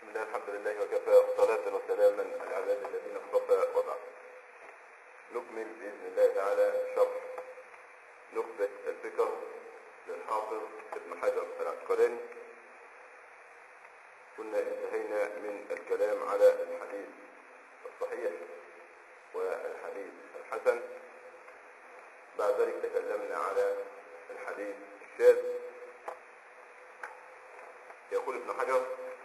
بسم الله الحمد لله وكفى صلاة وسلاما على العباد الذين اصطفى وبعد نكمل بإذن الله تعالى شرح نخبة الفكر للحافظ ابن حجر العسقلاني كنا انتهينا من الكلام على الحديث الصحيح والحديث الحسن بعد ذلك تكلمنا على الحديث الشاذ يقول ابن حجر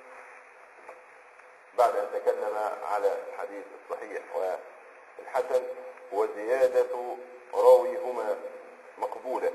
بعد أن تكلم على الحديث الصحيح والحسن وزيادة راويهما مقبولة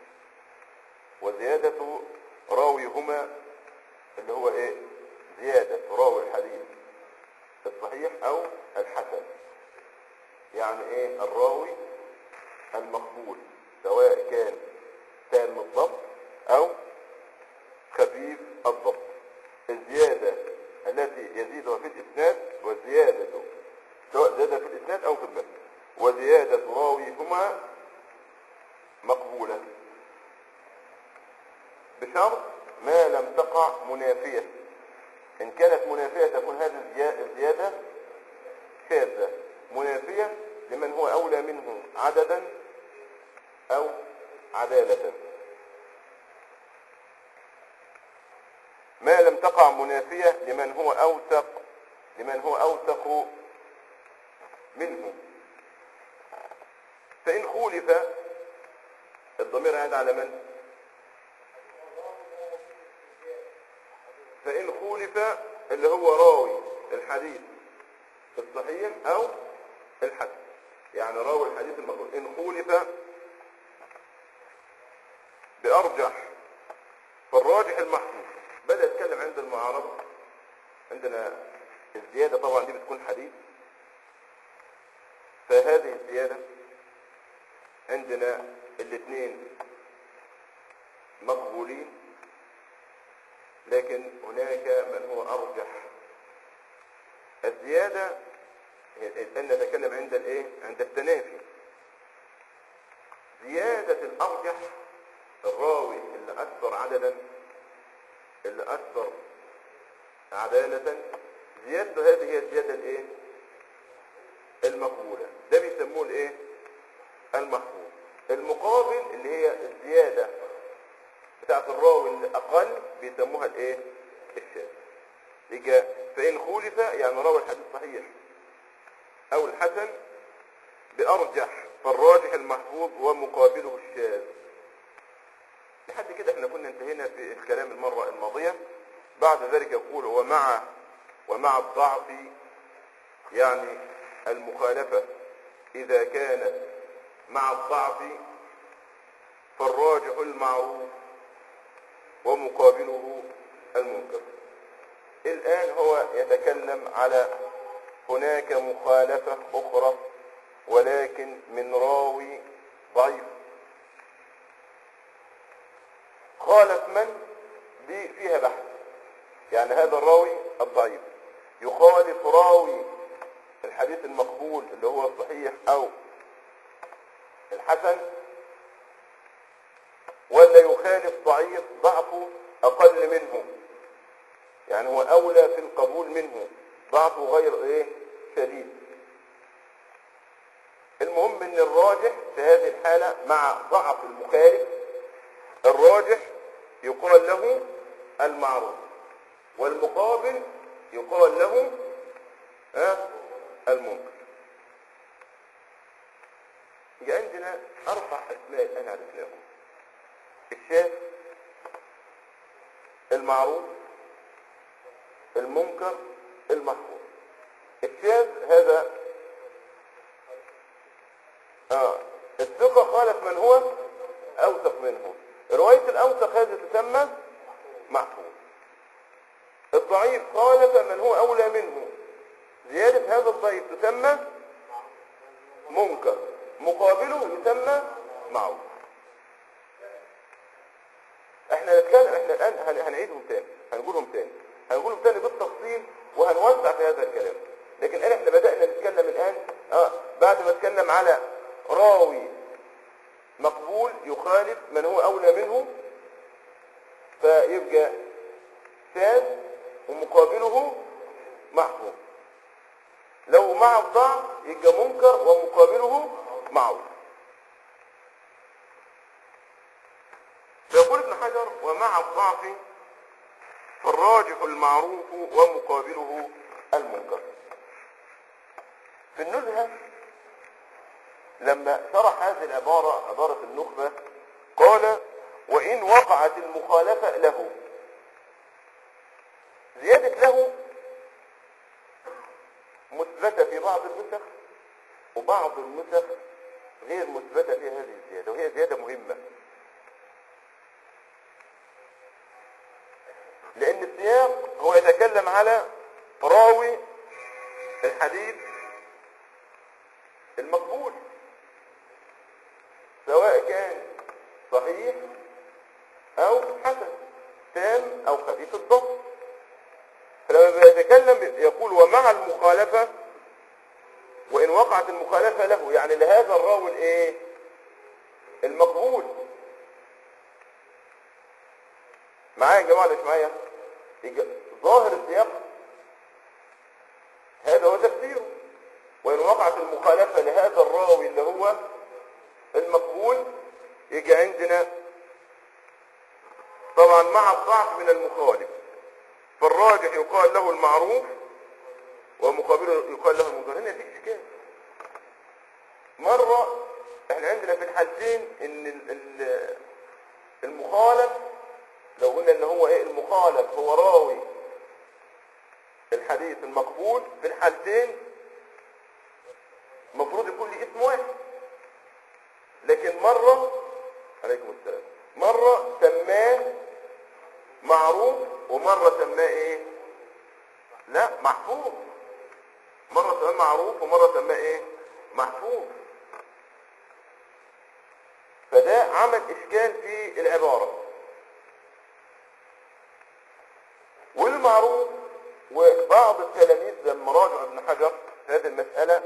وزيادة راويهما اللي هو ايه زيادة راوي الحديث الصحيح او الحسن يعني ايه الراوي المقبول سواء كان تام الضبط او خفيف الضبط الزيادة التي يزيدها في الإسناد والزيادة سواء زيادة في الإسناد أو في المتن وزيادة راويهما مقبولة بشرط ما لم تقع منافية إن كانت منافية تكون هذه الزيادة شاذة منافية لمن هو أولى منه عددا أو عدالة ما لم تقع منافية لمن هو أوثق لمن هو أوثق منه فإن خولف الضمير هذا على من فإن خولف اللي هو راوي الحديث الصحيح أو الحسن يعني راوي الحديث المقبول إن خولف بأرجح فالراجح المحفوظ بدأ يتكلم عند المعارضة عندنا الزيادة طبعا دي بتكون حديث فهذه الزيادة عندنا الاثنين مقبولين لكن هناك من هو أرجح الزيادة الآن نتكلم عند الايه عند التنافي زيادة الأرجح الراوي اللي أكثر عددا اللي أكثر عدالة زيادته هذه هي الزيادة الايه المقبولة ده بيسموه الايه المحفوظ المقابل اللي هي الزيادة بتاعت الراوي الأقل بيسموها الايه الشاذ يجي فإن خولف يعني راوي الحديث صحيح أو الحسن بأرجح فالراجح المحفوظ ومقابله الشاذ لحد كده احنا كنا انتهينا في الكلام المرة الماضية بعد ذلك يقول ومع ومع الضعف يعني المخالفة إذا كانت مع الضعف فالراجح المعروف ومقابله المنكر الآن هو يتكلم على هناك مخالفة أخرى ولكن من راوي ضعيف خالف من دي فيها بحث يعني هذا الراوي الضعيف يخالف راوي الحديث المقبول اللي هو الصحيح او الحسن ولا يخالف ضعيف ضعفه اقل منه يعني هو اولى في القبول منه ضعفه غير ايه شديد المهم ان الراجح في هذه الحالة مع ضعف المخالف الراجح يقال له المعروف والمقابل يقال له ها المنكر يبقى عندنا اربع اسماء الان عرفناهم الشاذ المعروف المنكر المحفوظ الشاذ هذا اه الثقة خالف من هو اوثق منه رواية الاوثق هذه تسمى محفوظ الضعيف خالف من هو اولى منه زيادة هذا الضعيف تسمى منكر مقابله يسمى معروف احنا نتكلم احنا الان هن- هنعيدهم تاني هنقولهم تاني هنقولهم تاني بالتفصيل وهنوسع في هذا الكلام لكن الان احنا بدأنا نتكلم الان اه بعد ما نتكلم على راوي مقبول يخالف من هو اولى منه فيبقى شاذ ومقابله محفوظ لو مع الضعف يبقى منكر ومقابله معروف فيقول ابن حجر ومع الضعف فالراجح المعروف ومقابله المنكر في النزهة لما شرح هذه العبارة عبارة النخبة قال وإن وقعت المخالفة له زيادة له مثبتة في بعض النسخ وبعض النسخ غير مثبتة في هذه الزيادة وهي زيادة مهمة لأن السياق هو يتكلم على راوي الحديث المقبول سواء كان صحيح أو حسن تام أو خفيف الضبط فلما بيتكلم يقول ومع المخالفة وإن وقعت المخالفة له يعني لهذا الراوي الايه المقبول معايا يا جماعة مش معايا يج- ظاهر السياق هذا هو تفسيره وإن وقعت المخالفة لهذا الراوي اللي هو المقبول يجي عندنا طبعا مع الضعف من المخالف فالراجح يقال له المعروف ومقابله يقال له المنكر هنا في اشكال مرة احنا عندنا في الحالتين ان ال- ال- المخالف لو قلنا ان هو ايه المخالف هو راوي الحديث المقبول في الحالتين المفروض يكون لي اسم واحد لكن مرة عليكم السلام مرة سماه معروف ومرة سماه ايه لا محفوظ مرة سماه معروف ومرة سماه ايه محفوظ فده عمل اشكال في العبارة والمعروف وبعض التلاميذ لما راجعوا ابن حجر في هذه المسألة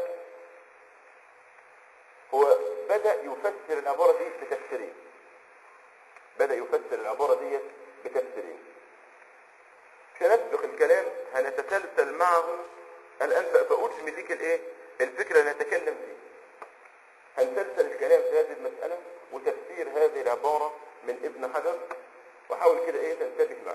هو بدأ يفسر العبارة دي بتفسيرين بدأ يفسر العبارة دي بتفسيرين مش هنسبق الكلام هنتسلسل معه الآن فأجمل لك الايه الفكرة اللي نتكلم فيه هنسلسل الكلام في هذه المسألة وتفسير هذه العبارة من ابن حجر وحاول كده ايه تنتبه معي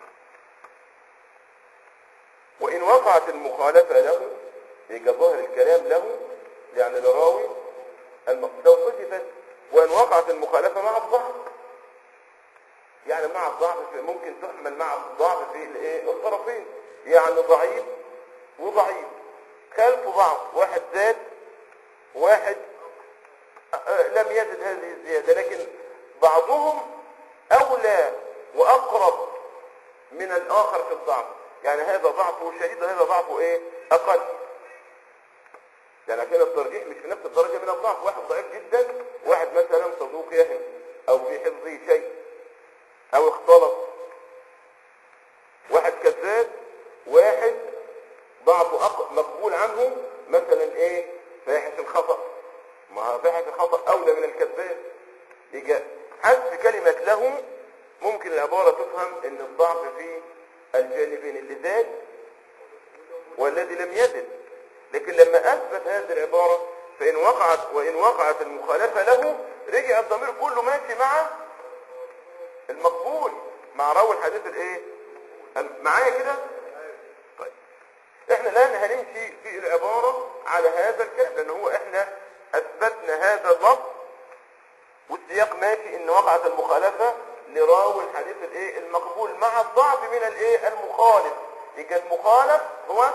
وإن وقعت المخالفة له يبقى ظاهر الكلام له يعني لراوي المقصود لو حذفت وإن وقعت المخالفة مع الضعف يعني مع الضعف في- ممكن تحمل مع الضعف في الايه الطرفين يعني ضعيف وضعيف خلف بعض واحد زاد واحد آه، لم يزد هذه الزيادة لكن بعضهم أولى وأقرب من الآخر في الضعف يعني هذا ضعفه شديد وهذا ضعفه إيه أقل يعني عشان الترجيح مش في نفس الدرجة من الضعف واحد ضعيف جدا واحد مثلا صدوق يهم أو في حفظه شيء أو اختلط واحد كذاب واحد ضعفه أق- مقبول عنه مثلا ايه فاحش الخطأ ما فاحش الخطأ أولى من الكذاب يجي حذف كلمة له ممكن العبارة تفهم ان الضعف في الجانبين اللي زاد والذي لم يزد لكن لما اثبت هذه العبارة فان وقعت وان وقعت المخالفة له رجع الضمير كله ماشي مع المقبول مع راوي الحديث الايه ال- معايا كده طيب احنا الان هنمشي في العبارة على هذا الكلام لان هو احنا اثبتنا هذا اللفظ والسياق ماشي ان وقعت المخالفة لراوي الحديث الايه المقبول مع الضعف من الايه المخالف يبقى المخالف هو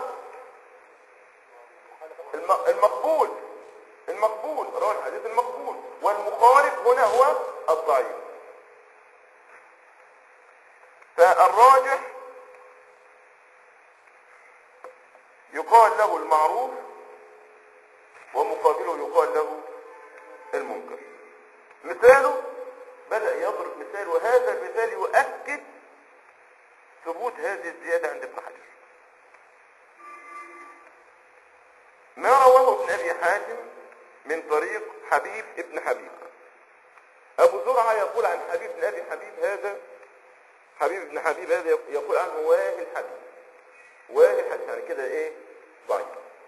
الم- المقبول المقبول راوي الحديث المقبول والمخالف هنا هو الضعيف فالراجح يقال له المعروف ومقابله يقال له المنكر مثاله بدأ يضرب مثال وهذا المثال يؤكد ثبوت هذه الزيادة عند ابن حجر ما رواه ابن أبي حاتم من طريق حبيب ابن حبيب أبو زرعة يقول عن حبيب بن أبي حبيب هذا حبيب بن حبيب هذا يقول عنه واهي الحبيب واهي يعني كده ايه ضعيف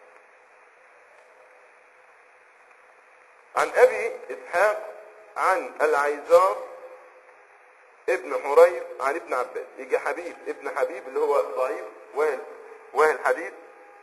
عن ابي اسحاق عن العيزار ابن حريث عن ابن عباس يجي حبيب ابن حبيب اللي هو ضعيف واهي واهي الحديث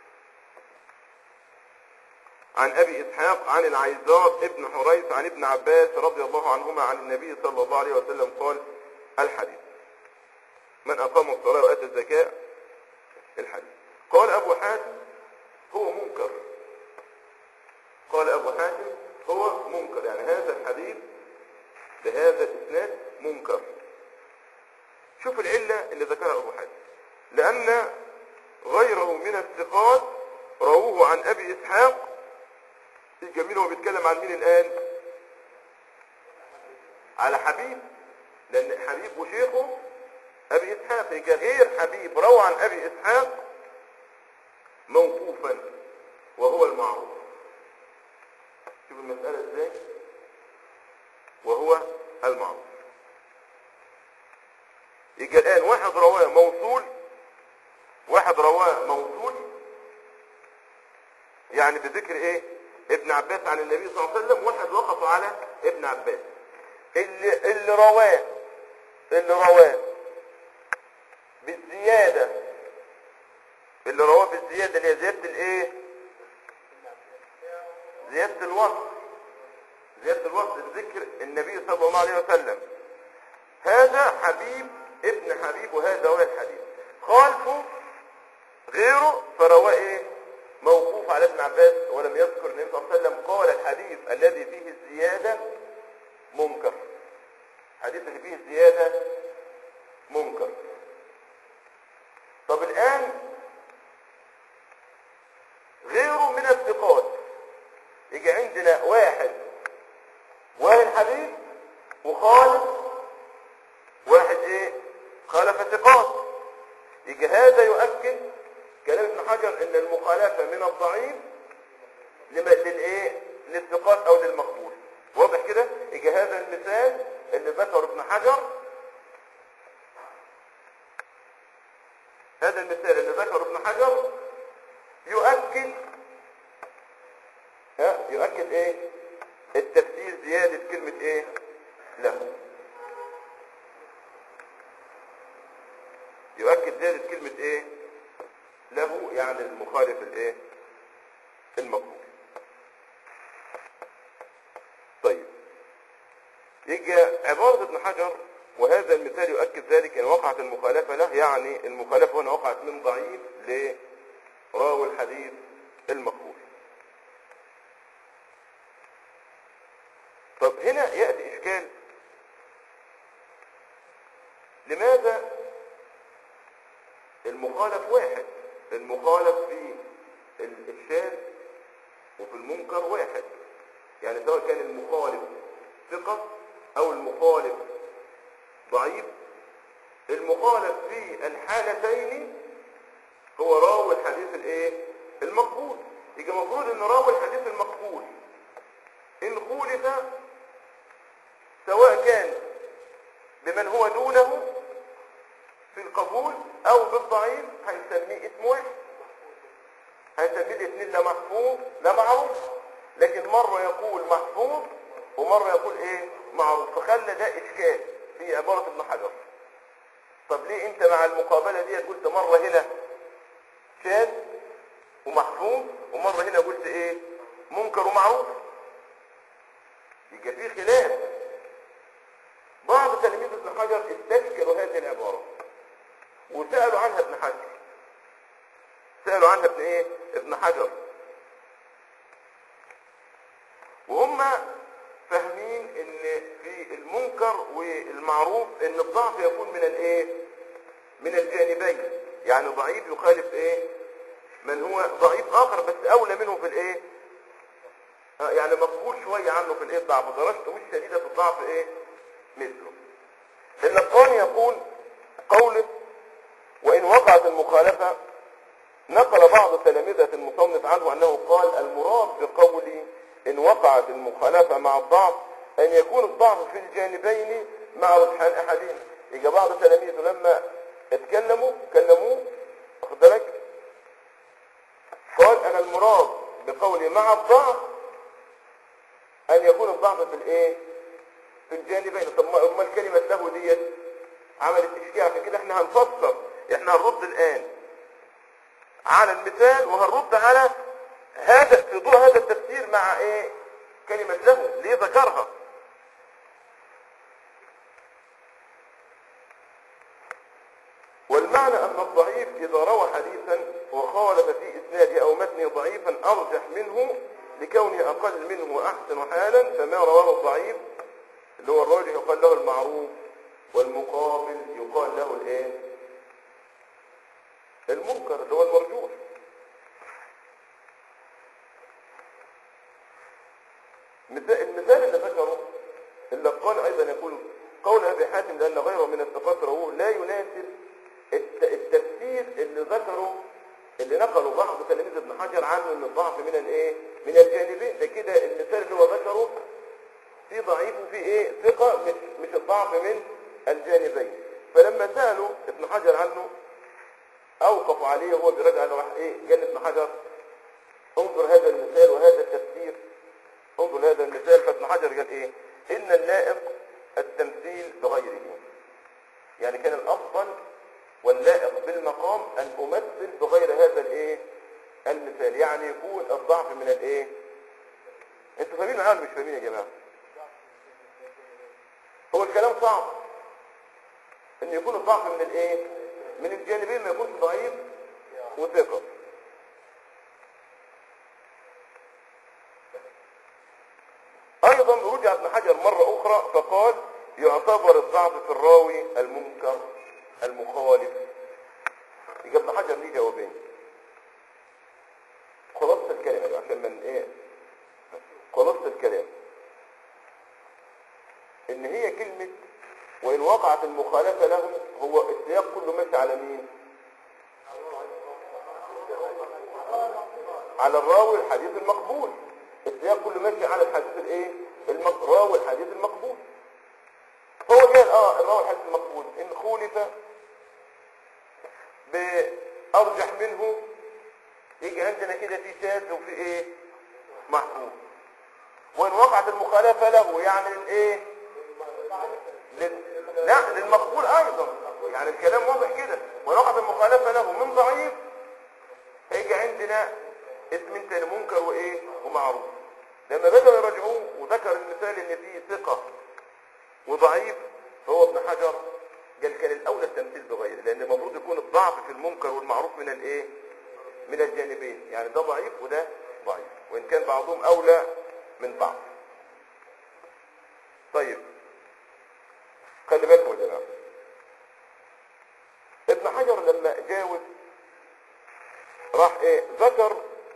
عن ابي اسحاق عن العيزار ابن حريث عن ابن عباس رضي الله عنهما عن النبي صلى الله عليه وسلم قال الحديث من اقام الصلاه واتى الزكاه الحديث قال ابو حاتم هو منكر قال ابو حاتم هو منكر يعني هذا الحديث بهذا الاسناد منكر شوف العله اللي ذكرها ابو حاتم لان غيره من الثقات رووه عن ابي اسحاق الجميل هو بيتكلم عن مين الآن على حبيب لأن حبيب وشيخه أبي إسحاق يبقى غير حبيب روى عن أبي إسحاق موقوفا وهو المعروف شوف المسألة ازاي وهو المعروف يبقى الآن واحد رواه موصول واحد رواه موصول يعني بذكر ايه ابن عباس عن النبي صلى الله عليه وسلم واحد وقف على ابن عباس اللي, اللي رواه اللي رواه بالزيادة اللي رواه بالزيادة اللي هي زيادة الايه زيادة الوصف زيادة الوصف ذكر النبي صلى الله عليه وسلم هذا حبيب ابن حبيب وهذا هو الحبيب خالفه غيره فرواه ايه موقوف على ابن عباس ولم يذكر النبي صلى الله عليه وسلم قال الحديث الذي فيه الزيادة منكر الحديث اللي فيه الزيادة منكر طب الآن غيره من الثقات يجي عندنا واحد واحد حديث وخالف واحد ايه خالف ثقات يجي هذا يؤكد كلام ابن حجر ان المخالفة من الضعيف للايه للثقات او للمقبول واضح كده يجي هذا المثال اللي ذكر ابن حجر هذا المثال اللي ذكر ابن حجر يؤكد ها يؤكد ايه التفسير زيادة كلمة ايه له يؤكد زيادة كلمة ايه له يعني المخالف الايه المقبول طيب يجي عبارة ابن حجر وهذا المثال يؤكد ذلك ان وقعت المخالفة له يعني المخالفة هنا وقعت من ضعيف لراوي الحديث المقبول طب هنا يأتي اشكال لماذا المخالف واحد المخالف في الشاذ وفي المنكر واحد يعني سواء كان المخالف ثقة او المخالف ضعيف المخالف في الحالتين هو راوي الحديث الايه المقبول يبقى المفروض ان راوي الحديث المقبول ان خولف سواء كان بمن هو دونه في القبول او بالضعيف هنسميه اسم واحد هنسميه الاثنين لا محفوظ لا معروف لكن مرة يقول محفوظ ومرة يقول ايه معروف فخلى ده اشكال في عبارة ابن حجر طب ليه انت مع المقابلة دي قلت مرة هنا شاذ ومحفوظ ومرة هنا قلت ايه منكر ومعروف يبقى في خلاف بعض تلاميذ ابن حجر استشكلوا هذه العبارة وسألوا عنها ابن حجر سألوا عنها ابن ايه ابن حجر وهم فاهمين ان في المنكر والمعروف ان الضعف يكون من الايه من الجانبين يعني ضعيف يخالف ايه من هو ضعيف اخر بس اولى منه في الايه آه يعني مقبول شوية عنه في الايه الضعف درجته مش شديدة في الضعف ايه مثله النقاني يقول قوله وان وقعت المخالفة نقل بعض تلامذة المصنف عنه انه قال المراد بقولي ان وقعت المخالفة مع الضعف ان يكون الضعف في الجانبين مع رجحان احدهما يجي بعض تلاميذه لما اتكلموا كلموه واخد بالك المراد بقوله مع الضعف ان يكون الضعف في الايه في الجانبين طب ما امال كلمه له ديت عملت اشكال عشان كده احنا هنفسر احنا هنرد الان على المثال وهنرد على هذا في ضوء هذا التفسير مع ايه كلمه له ليه ذكرها والمعنى أن الضعيف إذا روى حديثا وخالف في إسناده أو متنه ضعيفا أرجح منه لكونه أقل منه وأحسن حالا فما رواه الضعيف اللي هو الراجح يقال له المعروف والمقابل يقال له الايه المنكر اللي هو المرجوح مثال- المثال اللي ذكره اللقان ايضا يقول قول ابي حاتم لان غيره من الثقات رواه لا يناسب الت- التفسير اللي ذكره اللي نقله بعض تلاميذ ابن حجر عنه ان الضعف من الايه من الجانبين ده كده المثال اللي هو ذكره في ضعيف وفي ايه ثقة مش, مش الضعف من الجانبين فلما سألوا ابن حجر عنه اوقفوا عليه وهو بيراجع له راح ايه قال ابن حجر انظر هذا المثال وهذا التفسير انظر هذا المثال فابن حجر قال ايه ان اللائق التمثيل بغيره يعني كان الافضل واللائق بالمقام ان امثل بغير هذا الايه المثال يعني يكون الضعف من الايه انتوا فاهمين معايا ولا مش فاهمين يا جماعه هو الكلام صعب ان يكون الضعف من الايه من الجانبين ما يكونش ضعيف وثقه ايضا رجع ابن حجر مرة اخرى فقال يعتبر الضعف في الراوي المنكر المخالف يجي ابن حجر ليه جوابين خلاصة الكلام عشان من ايه خلاصة الكلام ان هي كلمة وان وقعت المخالفة له هو السياق كله ماشي على مين على الراوي الحديث المقبول السياق كله ماشي على الحديث الايه المق... راوي الحديث المقبول هو قال اه الراوي الحديث المقبول ان خولف بارجح منه يجي عندنا كده في شاذ وفي ايه محفوظ وان وقعت المخالفه له يعني الايه لل... لا للمقبول ايضا يعني الكلام واضح كده وان وقعت المخالفه له من ضعيف هيجي عندنا اسم تاني منكر وايه ومعروف لما بدأوا يراجعوه وذكر المثال ان فيه ثقة وضعيف فهو ابن حجر قال كان الاولى التمثيل بغيره لان المفروض يكون الضعف في المنكر والمعروف من الايه من الجانبين يعني ده ضعيف وده ضعيف وان كان بعضهم اولى من بعض طيب خلي بالكم يا جماعه ابن حجر لما جاوز راح ايه ذكر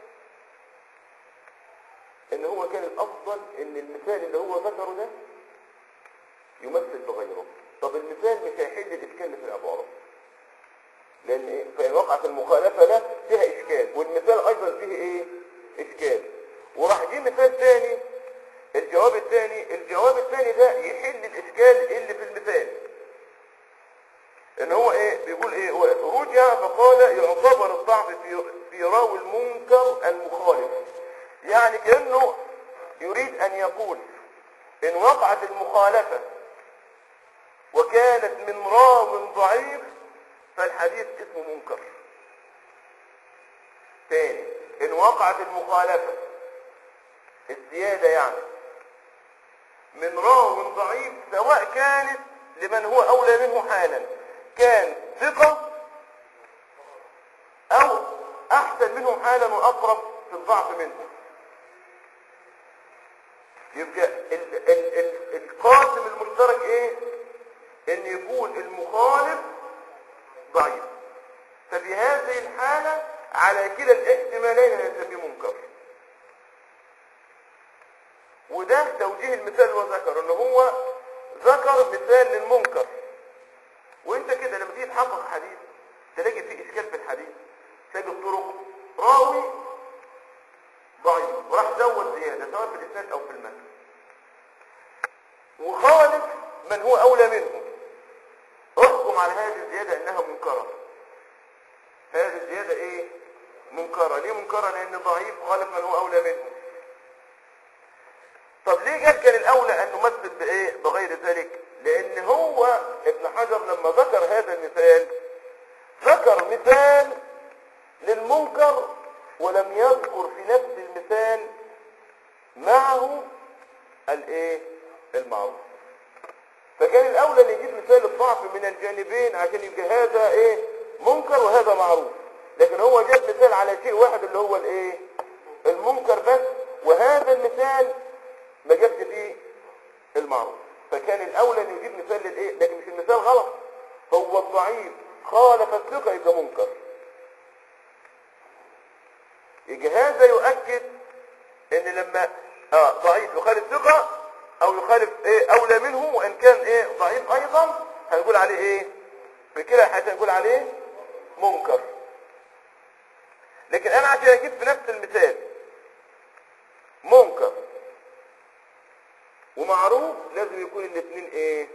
ان هو كان الافضل ان المثال اللي هو ذكره ده يمثل بغيره طب المثال مش هيحل الاشكال اللي في العباره لان ايه فان وقعت المخالفه ده فيها اشكال والمثال ايضا فيه ايه اشكال وراح جه مثال ثاني الجواب الثاني الجواب الثاني ده يحل الاشكال اللي في المثال ان هو ايه بيقول ايه هو رجع فقال يعتبر الضعف في في راوي المنكر المخالف يعني كانه يريد ان يقول ان وقعت المخالفه وكانت من راو ضعيف فالحديث اسمه منكر ثاني ان وقعت المخالفه الزياده يعني من راو ضعيف سواء كانت لمن هو اولى منه حالا كان ثقة او احسن منه حالا واقرب في الضعف منه يبقى ال ال ال القاسم المشترك ايه ان يكون المخالف ضعيف ففي هذه الحالة على كلا الاحتمالين هيسميه منكر وده توجيه المثال وذكر ان هو ذكر مثال للمنكر وانت كده لما تيجي تحقق حديث تلاقي فيه اشكال في الحديث تلاقي الطرق راوي ضعيف وراح زود زياده سواء في الاسناد او في المتن وخالف من هو اولى منه احكم على هذه الزياده انها منكره هذه الزياده ايه منكرة ليه منكرة لان ضعيف خالف من هو اولى منه طب ليه قال كان الاولى ان نمثل بايه بغير ذلك لان هو ابن حجر لما ذكر هذا المثال ذكر مثال للمنكر ولم يذكر في نفس المثال معه الايه المعروف فكان الاولى ان يجيب مثال الضعف من الجانبين عشان يبقى هذا ايه منكر وهذا معروف لكن هو جاب مثال على شيء واحد اللي هو الايه المنكر بس وهذا المثال ما جابش فيه المعروف فكان الاولى ان يجيب مثال للايه لكن مش المثال غلط هو الضعيف خالف الثقه يبقى منكر يجي هذا يؤكد ان لما اه ضعيف يخالف ثقة او يخالف ايه اولى منه وان كان ايه ضعيف ايضا هنقول عليه ايه في كلا الحالتين هنقول عليه منكر لكن انا عشان اجيب في نفس المثال منكر ومعروف لازم يكون الاثنين ايه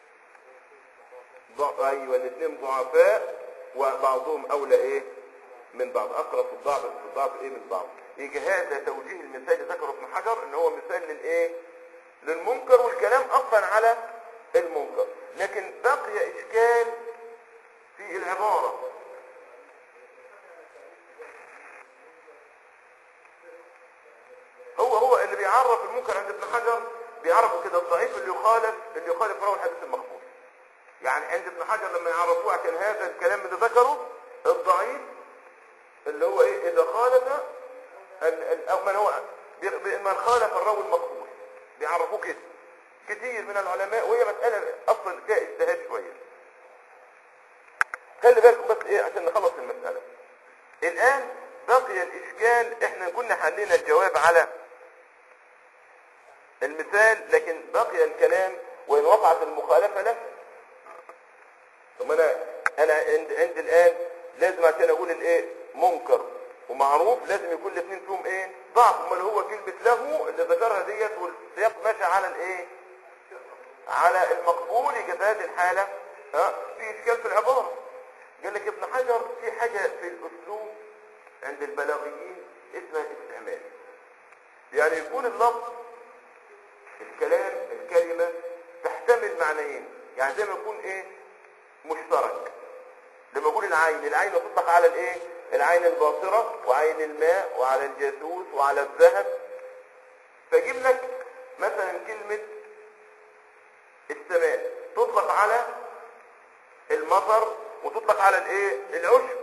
ضع... ايوه الاثنين ضعفاء وبعضهم اولى ايه من بعض اقرب في الضعف في الضعف ايه من بعض يجي هذا توجيه المثال اللي ذكره ابن حجر ان هو مثال للايه للمنكر والكلام اصلا على المنكر لكن بقي اشكال في العبارة هو هو اللي بيعرف المنكر عند ابن حجر بيعرفه كده الضعيف اللي يخالف اللي يخالف راوي الحديث المخبول يعني عند ابن حجر لما يعرفوه عشان هذا الكلام اللي ذكره الضعيف اللي هو ايه اذا خالف ال- ال- او من هو بي- بي- من خالف الراوي المقبول بيعرفوه كده كتير من العلماء وهي مسألة اصلا فيها اجتهاد شوية خلي بالكم بس ايه عشان نخلص المسألة الان بقي الاشكال احنا كنا حلينا الجواب على المثال لكن بقي الكلام وان وقعت المخالفة له ثم انا انا عند عند الان لازم عشان اقول الايه منكر ومعروف لازم يكون الاثنين فيهم ايه ضعف امال هو كلمه له اللي ذكرها ديت والسياق ماشي على الايه على المقبول يبقى في هذه الحاله ها في اشكال في العباره قال لك ابن حجر في حاجه في الاسلوب عند البلاغيين اسمها استعمال يعني يكون اللفظ الكلام الكلمه تحتمل معنيين يعني زي ما يكون ايه مشترك لما اقول العين العين تطلق على الايه العين الباصرة وعين الماء وعلى الجاسوس وعلى الذهب فاجيب لك مثلا كلمة السماء تطلق على المطر وتطلق على الايه العشب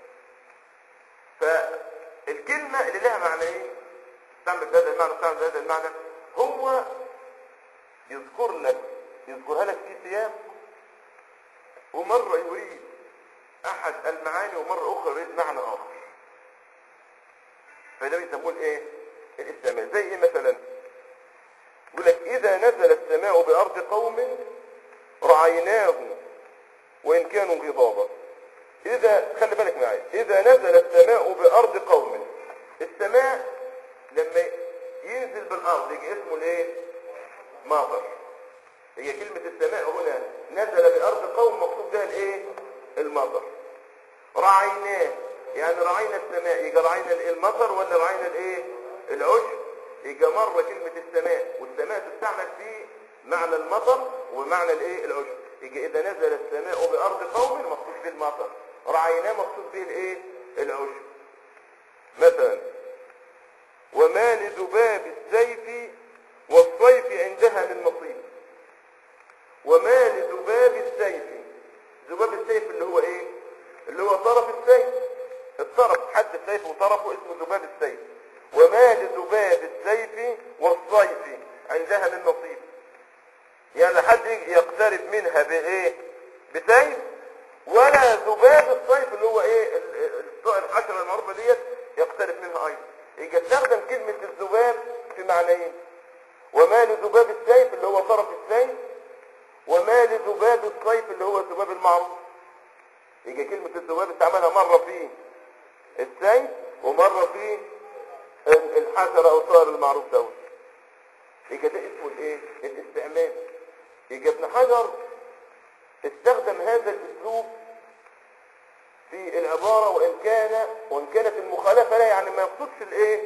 فالكلمة اللي لها معنيين تعمل بهذا المعنى وتعمل بهذا المعنى هو يذكر لك يذكرها لك في سياق ومرة يريد احد المعاني ومرة اخرى يريد معنى اخر فده بيسموه ايه الاستعمال زي ايه مثلا يقول لك اذا نزل السماء بارض قوم رعيناه وان كانوا غضابا اذا خلي بالك معايا اذا نزل السماء بارض قوم السماء لما ينزل بالارض يجي اسمه الايه مطر هي كلمة السماء هنا نزل بأرض قوم مقصود بها الايه المطر رعيناه يعني رعينا السماء يجي رعينا الايه المطر ولا رعينا الايه العشب يجي مرة كلمة السماء والسماء تستعمل في معنى المطر ومعنى الايه العشب يجي اذا نزل السماء بأرض قوم مقصود به المطر رعيناه مقصود به الايه العشب مثلا وما لذباب السيف والصيف عندها من نصيب وما لذباب السيف ذباب السيف اللي هو ايه اللي هو طرف السيف الطرف حد السيف وطرفه اسمه ذباب السيف وما لذباب السيف والصيف عندها من نصيب يعني حد يجي يقترب منها بايه بسيف ولا ذباب الصيف اللي هو ايه ال- ال- الطائر الحشرة المعروفة ديت يقترب منها ايضا يجي استخدم كلمة الذباب في معنيين وما لذباب السيف اللي هو طرف السيف وما لذباب الصيف اللي هو الذباب المعروف يجي كلمة الذباب استعملها مرة في السيف ومرة في ال- الحشرة او الطائر المعروف دوت يجي ده اسمه الايه الاستعمال يجي ابن حجر استخدم هذا الاسلوب في العبارة العبارة وإن كان وإن كانت المخالفة لا يعني ما يقصدش الإيه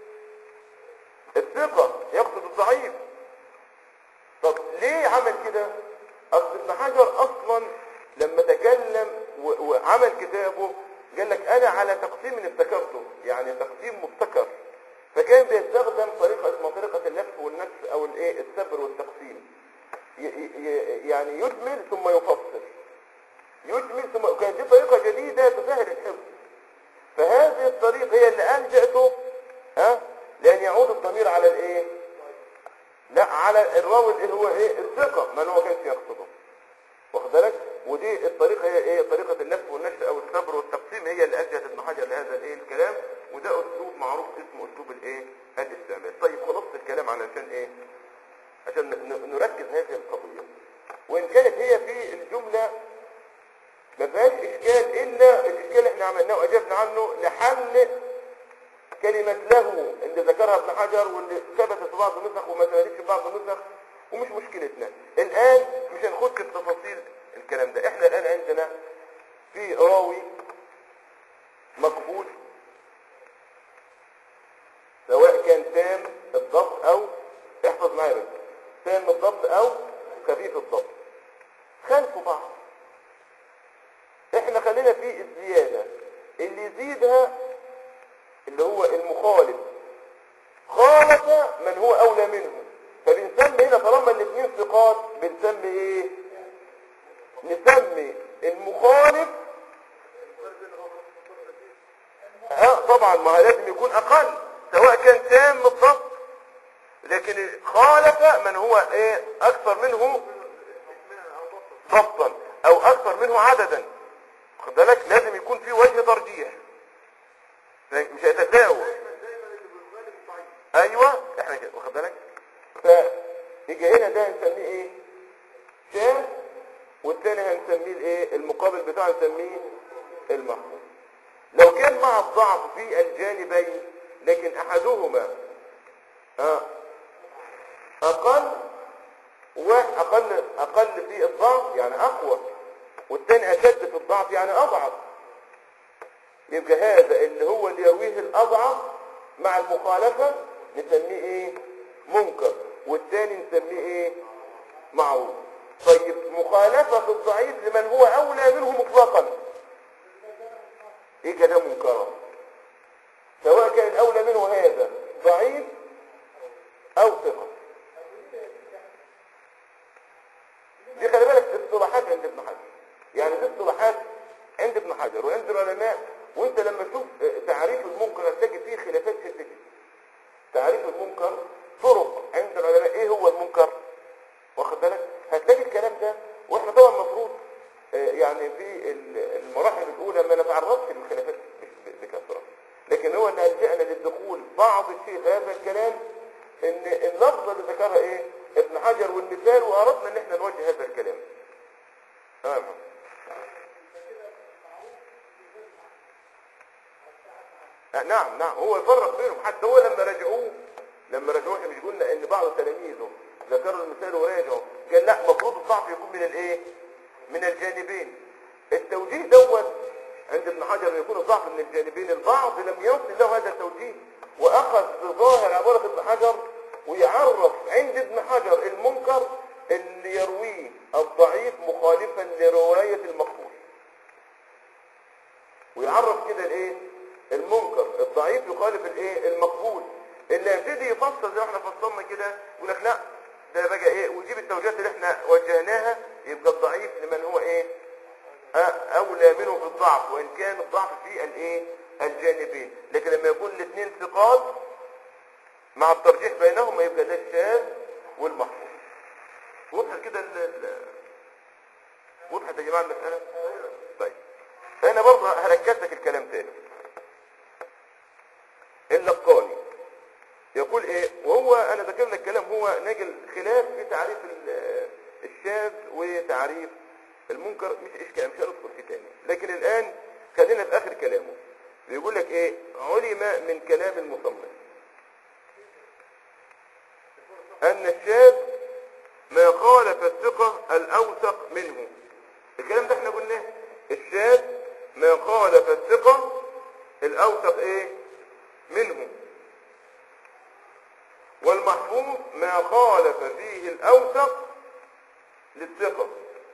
الثقة يقصد الضعيف طب ليه عمل كده أصل ابن حجر أصلا لما تكلم و- وعمل كتابه قال لك أنا على تقسيم ابتكرته يعني تقسيم مبتكر فكان بيستخدم طريقة اسمها طريقة اللف والنفس أو الإيه السبر والتقسيم ي- ي- يعني يجمل ثم يفصل يجمل ثم كانت دي طريقة جديدة تسهل الحفظ فهذه الطريقة هي اللي ألجأته ها لأن يعود الضمير على الإيه لا على الراوي اللي هو إيه الثقة من هو كانش يقصده واخد بالك ودي الطريقة هي إيه طريقة اللف والنشر أو الصبر والتقسيم هي اللي ألجأت ابن حجر لهذا الإيه الكلام وده أسلوب معروف اسمه أسلوب الإيه الاستعمال طيب خلصت الكلام علشان إيه عشان ن- نركز هذه القضية وإن كانت هي في الجملة ما فيهاش إشكال إلا الإشكال اللي احنا عملناه وأجبنا عنه لحل كلمة له اللي ذكرها ابن حجر واللي ثبتت في بعض النسخ وما ثبتتش في بعض النسخ ومش مشكلتنا الآن مش هنخش في تفاصيل الكلام ده احنا الآن عندنا في راوي مقبول سواء كان تام الضبط او احفظ معايا بس تام الضبط او خفيف الضبط خلفوا بعض احنا خلينا في الزيادة اللي يزيدها اللي هو المخالف خالف من هو اولى منه فبنسمي هنا طالما الاثنين ثقات بنسمي ايه نسمي المخالف اه طبعا ما هو لازم يكون اقل سواء كان تام الضبط لكن خالف من هو ايه اكثر منه ضبطا او اكثر منه عددا خد بالك لازم يكون في وجه ترجيح مش هيتساوى ايوه احنا كده واخد بالك فيجي هنا ده هنسميه ايه شاذ والتاني هنسميه الايه المقابل بتاعه نسميه المحفوظ لو كان مع الضعف في الجانبين لكن احدهما آه، اقل واقل اقل في الضعف يعني اقوى والتاني اشد في الضعف يعني اضعف يبقى هذا اللي هو اللي يرويه الاضعف مع المخالفة نسميه ايه منكر والتاني نسميه ايه معروف طيب مخالفة الضعيف لمن هو اولى منه مطلقا ايه كده منكرا سواء كان الاولى منه هذا ضعيف او ثقة دي خلي بالك اصطلاحات عند ابن حجر يعني دي اصطلاحات عند ابن حجر وعند العلماء وانت لما تشوف تعريف المنكر هتلاقي فيه خلافات شديدة تعريف المنكر طرق عند العلماء ايه هو المنكر واخد بالك هتلاقي الكلام ده واحنا طبعا المفروض يعني في المراحل الاولى ما نتعرضش للخلافات بكثره لكن هو اللي ألجأنا للدخول بعض الشيء في هذا الكلام ان اللفظه اللي ذكرها ايه ابن حجر والمثال واردنا ان احنا نوجه هذا الكلام تمام آه نعم نعم هو يفرق بينهم حتى هو لما رجعوه لما رجعوه احنا مش قلنا ان بعض تلاميذه ذكروا المثال وراجعوا قال لا المفروض الضعف يكون من الايه من الجانبين التوجيه دوت عند ابن حجر يكون الضعف من الجانبين البعض لم يصل له هذا التوجيه واخذ بظاهر عبارة ابن حجر ويعرف عند ابن حجر المنكر اللي يرويه الضعيف مخالفا لرواية المقبول ويعرف كده الايه المنكر الضعيف يخالف الايه المقبول اللي يبتدي يفصل زي ما احنا فصلنا كده يقول لك لا ده بقى ايه ويجيب التوجيهات اللي احنا وجهناها يبقى الضعيف لمن هو ايه اولى منه في الضعف وان كان الضعف في الايه الجانبين لكن لما يكون الاثنين ثقات مع الترجيح بينهما يبقى ده الشاذ والمحفوظ وضحت كده وضحت يا جماعه المساله طيب فانا برضه هركز لك الكلام تاني اللقاني يقول ايه وهو انا ذكر لك كلام هو ناقل خلاف في تعريف الشاذ وتعريف المنكر مش اشكال مش هندخل فيه تاني لكن الان خلينا في اخر كلامه بيقول لك ايه علم من كلام المصنف ان الشاذ ما خالف الثقة الاوثق منه الكلام ده احنا قلناه الشاذ ما خالف الثقة الأوثق إيه منه والمحفوظ ما خالف فيه الأوثق للثقة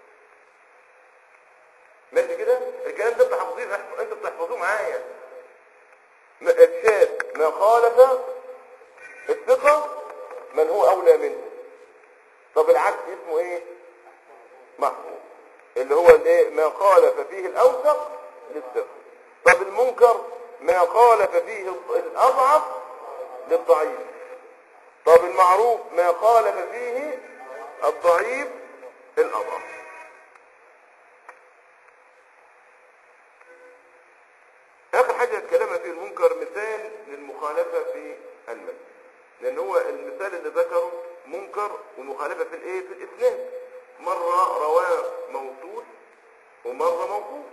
ماشي كده الكلام ده بتحفظيه انت بتحفظوه معايا ما- الشاذ ما خالف الثقة من هو أولى منه طب العكس اسمه ايه محفوظ اللي هو الايه ما خالف فيه الأوثق للثقة طب المنكر ما خالف فيه الأضعف للضعيف طب المعروف ما خالف فيه الضعيف الأضعف آخر حاجة اتكلمنا فيه المنكر مثال للمخالفة في المد لأن هو المثال اللي ذكره منكر ومخالفة في الإيه في الإسلام مرة رواه موصول ومرة موقوف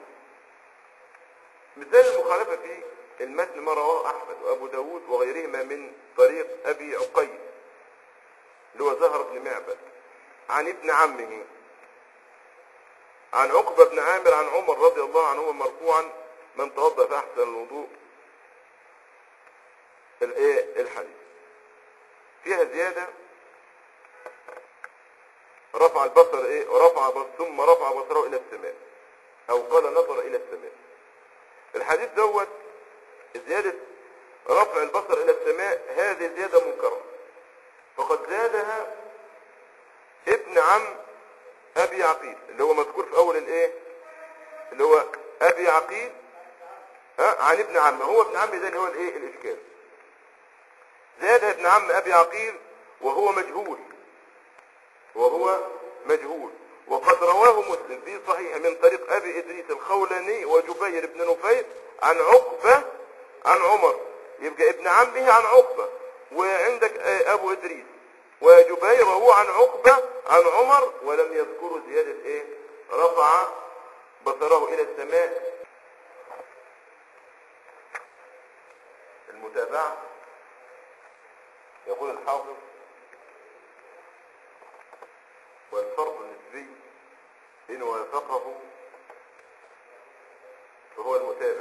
مثال المخالفة في المتن ما رواه أحمد وأبو داود وغيرهما من طريق أبي عقيل اللي هو زهر بن معبد عن ابن عمه عن عقبة بن عامر عن عمر رضي الله عنه مرفوعا من توضأ فأحسن الوضوء الايه الحديث فيها زيادة رفع البصر ايه ورفع بصر ثم رفع بصره الى السماء او قال نظر الى السماء الحديث دوت زيادة رفع البصر الى السماء هذه زيادة منكرة فقد زادها ابن عم ابي عقيل اللي هو مذكور في اول الايه اللي هو ابي عقيل ها عن ابن عمه هو ابن عمه ده اللي هو الايه الاشكال زاد ابن عم ابي عقيل وهو مجهول وهو مجهول وقد رواه مسلم في صحيح من طريق ابي ادريس الخولاني وجبير بن نفير عن عقبه عن عمر يبقى ابن عمه عن عقبه وعندك آه، ابو ادريس وجبير وهو عن عقبه عن عمر ولم يذكروا زياده ايه رفع بصره الى السماء المتابعه يقول الحافظ والفرض النسبي إن وافقه فهو المتابع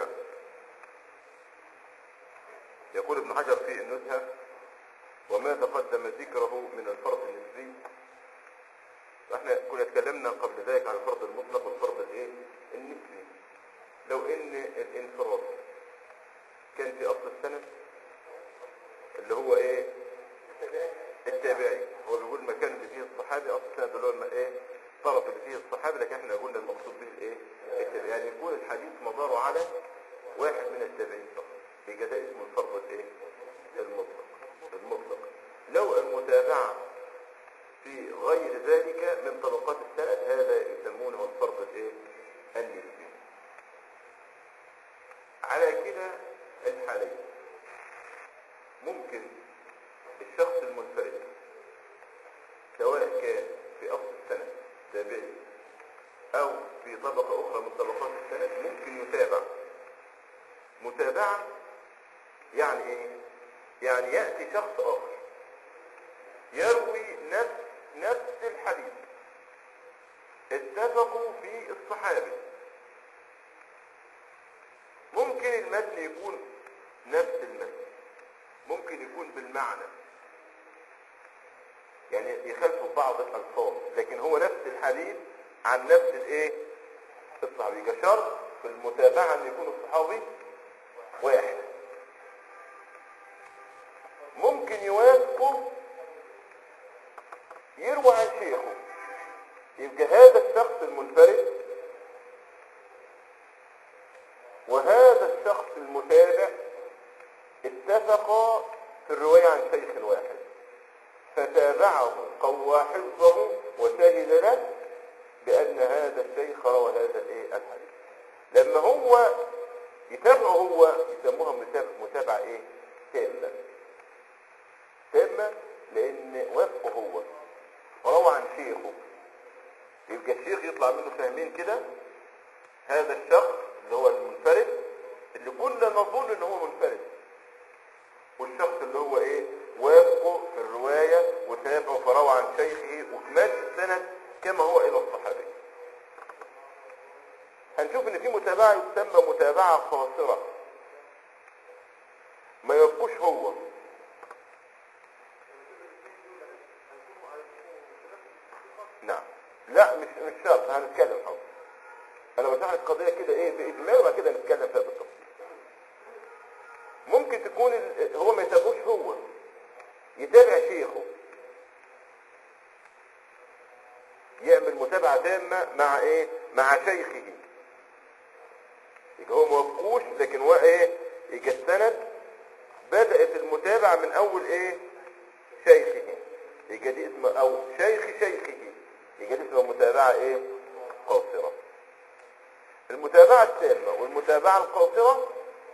يقول ابن حجر في النزهة وما تقدم ذكره من الفرض النسبي احنا كنا اتكلمنا قبل ذلك عن الفرض المطلق والفرض الايه النسبي لو ان الانفراد كان في اصل السند اللي هو ايه التابعي هو بيقول المكان اللي فيه الصحابي اصل السند اللي هو الم- ايه الطرف اللي فيه الصحابي لكن احنا قلنا المقصود به الايه التابعي يعني يكون الحديث مداره على واحد من التابعين فقط يبقى ده اسمه الفرض الايه المطلق المطلق لو المتابعه في غير ذلك من طبقات السند هذا يسمونه الفرض الايه النسبي على كده الحالين ممكن الشخص المنفرد سواء كان في أصل السند تابعي أو في طبقة أخرى من طبقات السند ممكن يتابع متابعة يعني إيه؟ يعني يأتي شخص آخر يروي نفس نفس الحديث اتفقوا في الصحابي ممكن المتن يكون نفس المتن ممكن يكون بالمعنى يعني يخالفوا بعض الألفاظ لكن هو نفس الحديث عن نفس الايه الصحابي يبقى شرط في المتابعة ان يكون الصحابي واحد ممكن يوافقه يروى عن شيخه يبقى هذا الشخص المنفرد وهذا الشخص المتابع اتفقا في الرواية عن شيخ واحد فتابعه قوى حفظه وشهد له بأن هذا الشيخ روى هذا الايه الحديث لما هو يتابعه هو يسموها متابعة, متابعة ايه تامة تامة لأن وفقه هو وروى عن شيخه يبقى الشيخ يطلع منه فاهمين كده هذا الشخص اللي هو المنفرد اللي كنا نظن ان هو منفرد والشخص اللي هو ايه وافقه في الرواية وتابعه فروى عن شيخه وكمال السند كما هو الى الصحابي هنشوف ان في متابعة المتابعة تسمى متابعة خاسرة ما يبقوش هو نعم لا مش مش شرط هنتكلم حاضر انا بشرح القضيه كده ايه باجمال وبعد كده نتكلم فيها بالتفصيل ممكن تكون ال- هو ما يتابعوش هو يتابع شيخه يعمل متابعه تامه مع ايه مع شيخه يبقى هو ما وافقوش لكن هو ايه يجي السند بدات المتابعه من اول ايه شيخه يبقى دي اسمه او شيخ شيخه يبقى دي اسمها متابعه ايه قاصره المتابعه التامه والمتابعه القاصره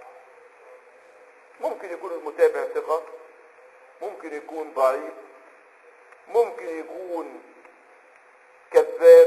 ممكن يكون المتابع ثقه ممكن يكون ضعيف ممكن يكون كذاب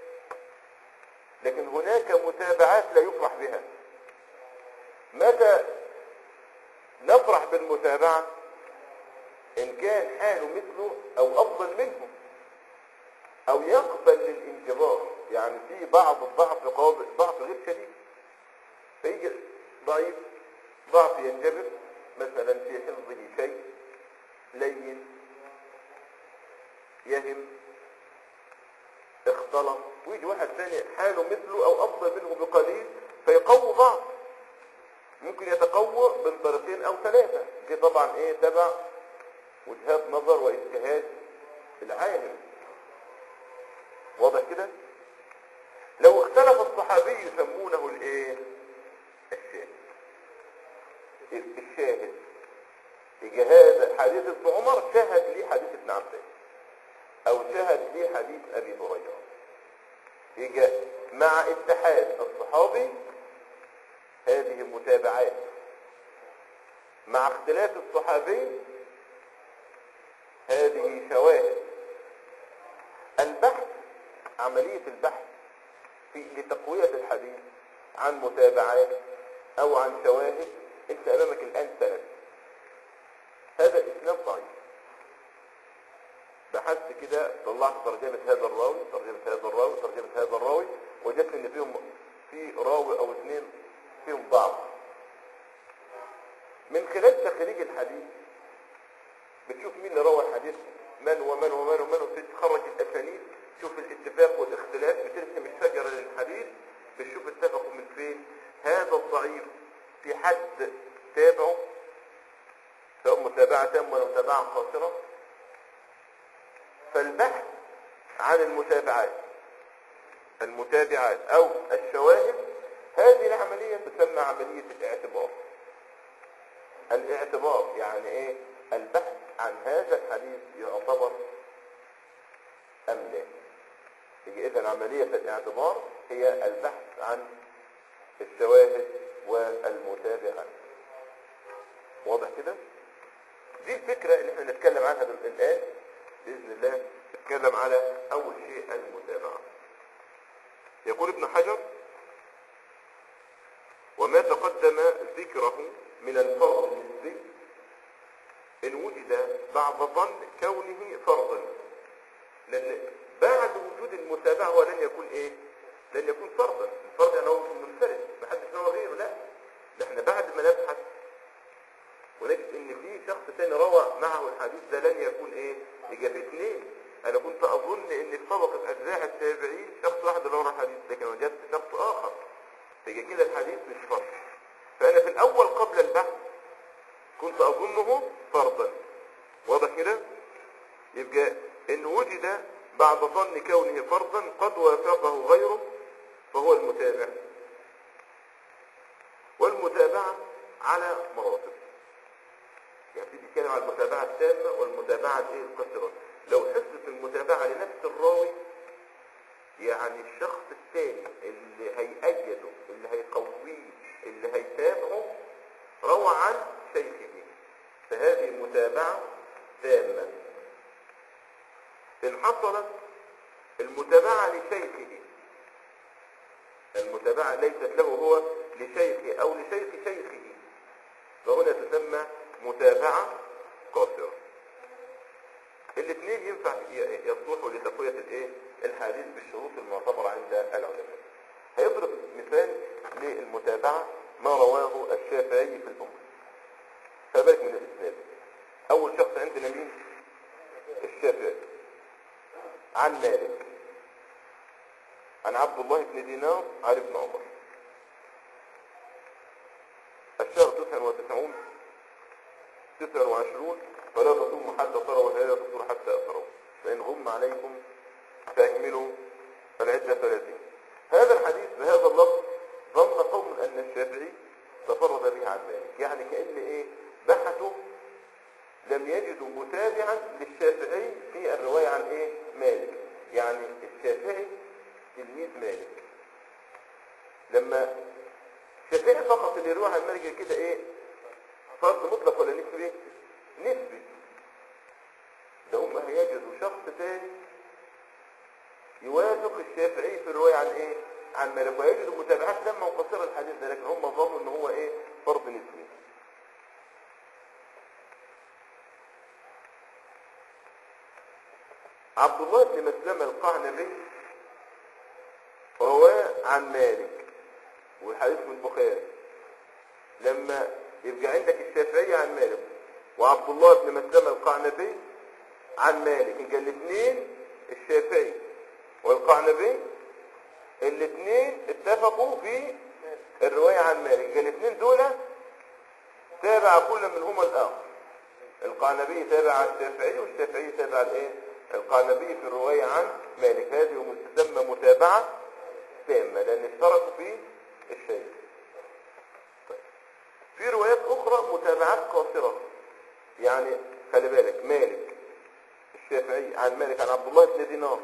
لكن هناك متابعات لا يفرح بها متى نفرح بالمتابعة إن كان حاله مثله أو أفضل منه أو يقبل للانجبار يعني في بعض الضعف قابل ضعف غير شديد فيجي ضعيف ضعف ينجبر مثلا في حفظه شيء لين يهم اختلط ويجي واحد ثاني حاله مثله او افضل منه بقليل فيقوي بعض ممكن يتقوى من طريقين او ثلاثة دي طبعا ايه تبع وجهات نظر واجتهاد العالم واضح كده لو اختلف الصحابي يسمونه الايه الشاهد الشاهد يجي هذا حديث ابن عمر شهد لي حديث ابن عباس او شهد لي حديث ابي هريره يجي مع اتحاد الصحابي هذه متابعات مع اختلاف الصحابي هذه شواهد البحث عملية البحث في لتقوية الحديث عن متابعات او عن شواهد انت امامك الان سند هذا الاسلام ضعيف بحثت كده طلعت ترجمة هذا الراوي ترجمة هذا الراوي ترجمة هذا الراوي وجدت ان فيهم في راوي او اثنين فيهم ضعف من خلال تخريج الحديث بتشوف مين اللي روى الحديث من ومن ومن ومن وتخرج الاسانيد تشوف الاتفاق والاختلاف بترسم الشجره للحديث بتشوف اتفقوا من فين هذا الضعيف في حد تابعه سواء متابعة تامة ولا متابعة قاصرة فالبحث عن المتابعات المتابعات او الشواهد هذه العملية تسمى عملية الاعتبار الاعتبار يعني ايه البحث عن هذا الحديث يعتبر ام لا يجي اذا عملية الاعتبار هي البحث عن الشواهد والمتابعات واضح كده دي الفكرة اللي احنا نتكلم عنها دل- الان بإذن الله نتكلم على اول شيء المتابعة يقول ابن حجر وما تقدم ذكره من الفرض النسبي إن وجد بعد ظن كونه فرضا لأن بعد وجود المتابعة هو لن يكون إيه؟ لن يكون فرضا الفرض يعني هو منفرد ما حدش هو غيره لا ده احنا بعد ما نبحث ونجد ان في شخص تاني روى معه الحديث ده لن يكون ايه اجابه اثنين انا كنت اظن ان في طبقه اجزاء التابعين شخص واحد اللي روى الحديث لكن وجدت شخص اخر فيجي كده الحديث مش فرض فانا في الاول قبل البحث كنت اظنه فرضا واضح كده يبقى ان وجد بعد ظن كونه فرضا قد وافقه غيره فهو المتابع والمتابعة على مراتب يعني في بيتكلم على المتابعة التامة والمتابعة الايه القصيرة لو حصة المتابعة لنفس الراوي يعني الشخص الثاني اللي هيأيده اللي هيقويه اللي هيتابعه روى عن شيخه فهذه متابعة تامة إن حصلت المتابعة لشيخه المتابعة ليست له هو لشيخه أو لشيخ شيخه فهنا تسمى متابعة قاصرة الاثنين ينفع ي- يصلحوا لتقوية الايه الحديث بالشروط المعتبرة عند العلماء هيضرب مثال متابعة ما رواه الشافعي في الأم فبالك من الإسناد أول شخص عندنا مين الشافعي عن مالك عن عبد الله بن دينار عن ابن عمر الشهر تسعة وتسعون تسعة وعشرون فلا تصوموا حتى تروا ولا تفطروا حتى أفطروا فإن غم عليكم فأكملوا العدة ثلاثين هذا الحديث بهذا اللفظ ظن قوم أن الشافعي تفرد به عن مالك يعني كأن إيه بحثوا لم يجدوا متابعا للشافعي في الرواية عن إيه مالك يعني الشافعي تلميذ مالك لما الشافعي فقط اللي يروح عن مالك كده إيه فرض مطلق ولا نسبي نسبي ده هم هيجدوا شخص تاني يوافق الشافعي في الرواية عن ايه عن مالك ويجدوا متابعات لما مقصر الحديث ده لكن هم ظنوا ان هو ايه فرض نسبي عبد الله بن مسلمة القعنبي رواه عن مالك والحديث من البخاري لما يبقى عندك الشافعي عن مالك وعبد الله بن مسلمة القعنبي عن مالك يبقى الاثنين الشافعي والقعنبي الاثنين اتفقوا في الرواية عن مالك يبقى الاثنين دول تابع كل منهما الآخر القعنبي تابع الشافعي والشافعي تابع الايه القعنبي في الرواية عن مالك هذه تسمى متابعة تامة لأن اشتركوا في الشيء في روايات أخرى متابعات قاصرة يعني خلي بالك مالك الشافعي عن مالك عن عبد الله بن دينار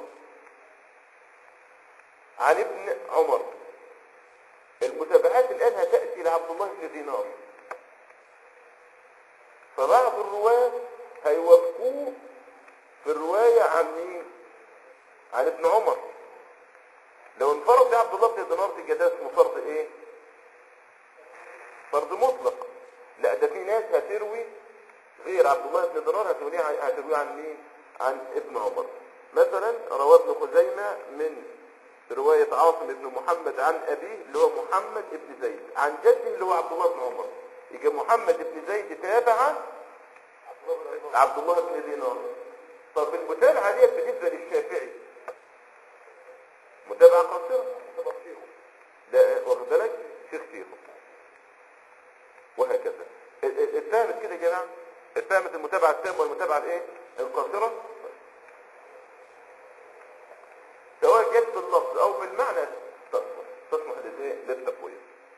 عن ابن عمر المتابعات الآن هتأتي لعبد الله بن دينار فبعض الرواة هيوافقوه في الرواية عن مين؟ عن ابن عمر لو انفرد بعبد الله بن دينار في جدال اسمه فرض ايه؟ فرض مطلق لا ده في ناس هتروي غير عبد الله بن دينار هترويه هترويه عن مين؟ عن ابن عمر مثلا رواه ابن خزيمة من رواية عاصم بن محمد عن أبيه اللي هو محمد بن زيد عن جده اللي هو عبد الله بن عمر يجي محمد بن زيد تابع عبد الله بن دينار طب المتابعة ديت بالنسبة للشافعي متابعة قصيرة لا واخد بالك شيخ شيخه وهكذا اتفهمت كده يا جماعة اتفهمت المتابعة التامة والمتابعة الايه القاصرة سواء جت باللفظ او بالمعنى تصلح تصلح للايه للتقوية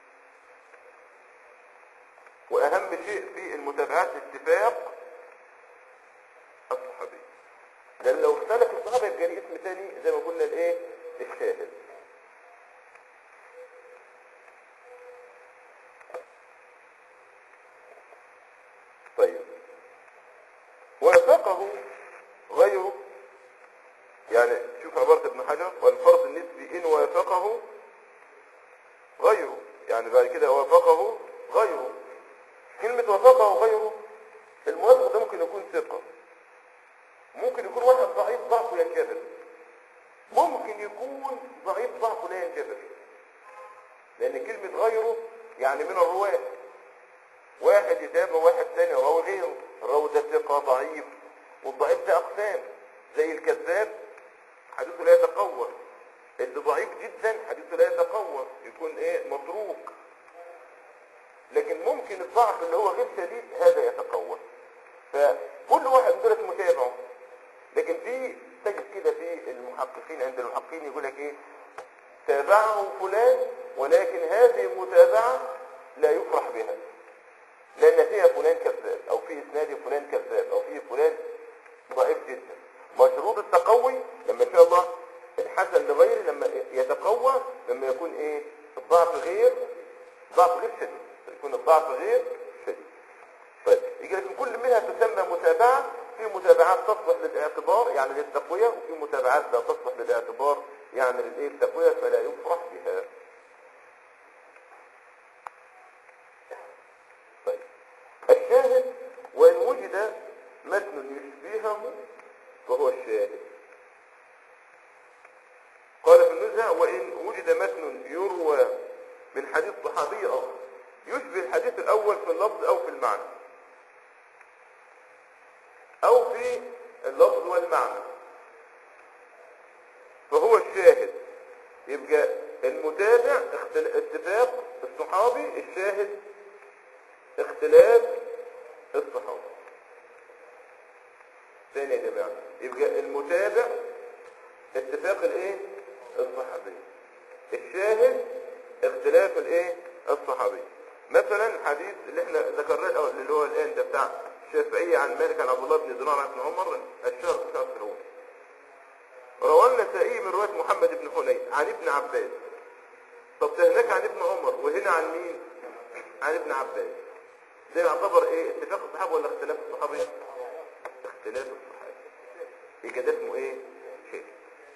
واهم شيء في المتابعات اتفاق الصحابي لان لو اختلف الصحابة يبقى ليه اسم ثاني زي ما قلنا الايه الشاهد طيب وافقه غيره يعني شوف عبارة ابن حجر والفرض النسبي إن وافقه غيره يعني بعد كده وافقه غيره كلمة وافقه غيره الموافق ده ممكن يكون ثقة ممكن يكون واحد ضعيف ضعفه ينجبر ممكن يكون ضعيف ضعفه لا ينجبر لأن كلمة غيره يعني من الرواة واحد يتابع واحد ثاني راوي غيره الراوي ده ثقة ضعيف والضعيف ده أقسام زي الكذاب حديثه لا يتقوى اللي ضعيف جدا حديثه لا يتقوى يكون ايه متروك لكن ممكن الضعف اللي هو غير شديد هذا يتقوى فكل واحد من دولت متابعه لكن في تجد كده في المحققين عند المحققين يقول لك ايه تابعه فلان ولكن هذه المتابعة لا يفرح بها لان فيها فلان كذاب او في اسناد فلان كذاب او في فلان ضعيف جدا مشروط التقوي لما ان شاء الله الحسن لغيره لما يتقوى لما يكون ايه الضعف غير ضعف غير شديد يكون الضعف غير شديد طيب يجي لكن كل منها تسمى متابعة في متابعات تصلح للاعتبار يعني للتقوية وفي متابعات لا تصلح للاعتبار يعني للايه التقوية فلا يفرح بها طيب الشاهد وإن وجد متن يشبهه فهو الشاهد قال في النزهة وإن وجد متن يروى من حديث صحابي طريقة يشبه الحديث الأول في اللفظ أو في المعنى أو في اللفظ والمعنى فهو الشاهد يبقى المتابع اختل... اتفاق الصحابي الشاهد اختلاف الصحابي تاني يا جماعة يبقى المتابع اتفاق الايه الصحابي الشاهد اختلاف الايه الصحابي مثلا حديث اللي احنا ذكرناه الاول اللي هو الان ده بتاع الشافعية عن مالك عن عبد الله بن دينار عن ابن عمر الشهر بتاع السنون رواه النسائي من رواية محمد بن حنين عن ابن عباس طب ده هناك عن ابن عمر وهنا عن مين عن ابن عباس ده يعتبر ايه اتفاق الصحابة ولا اختلاف الصحابة اختلاف الصحابة يبقى ده اسمه ايه شيء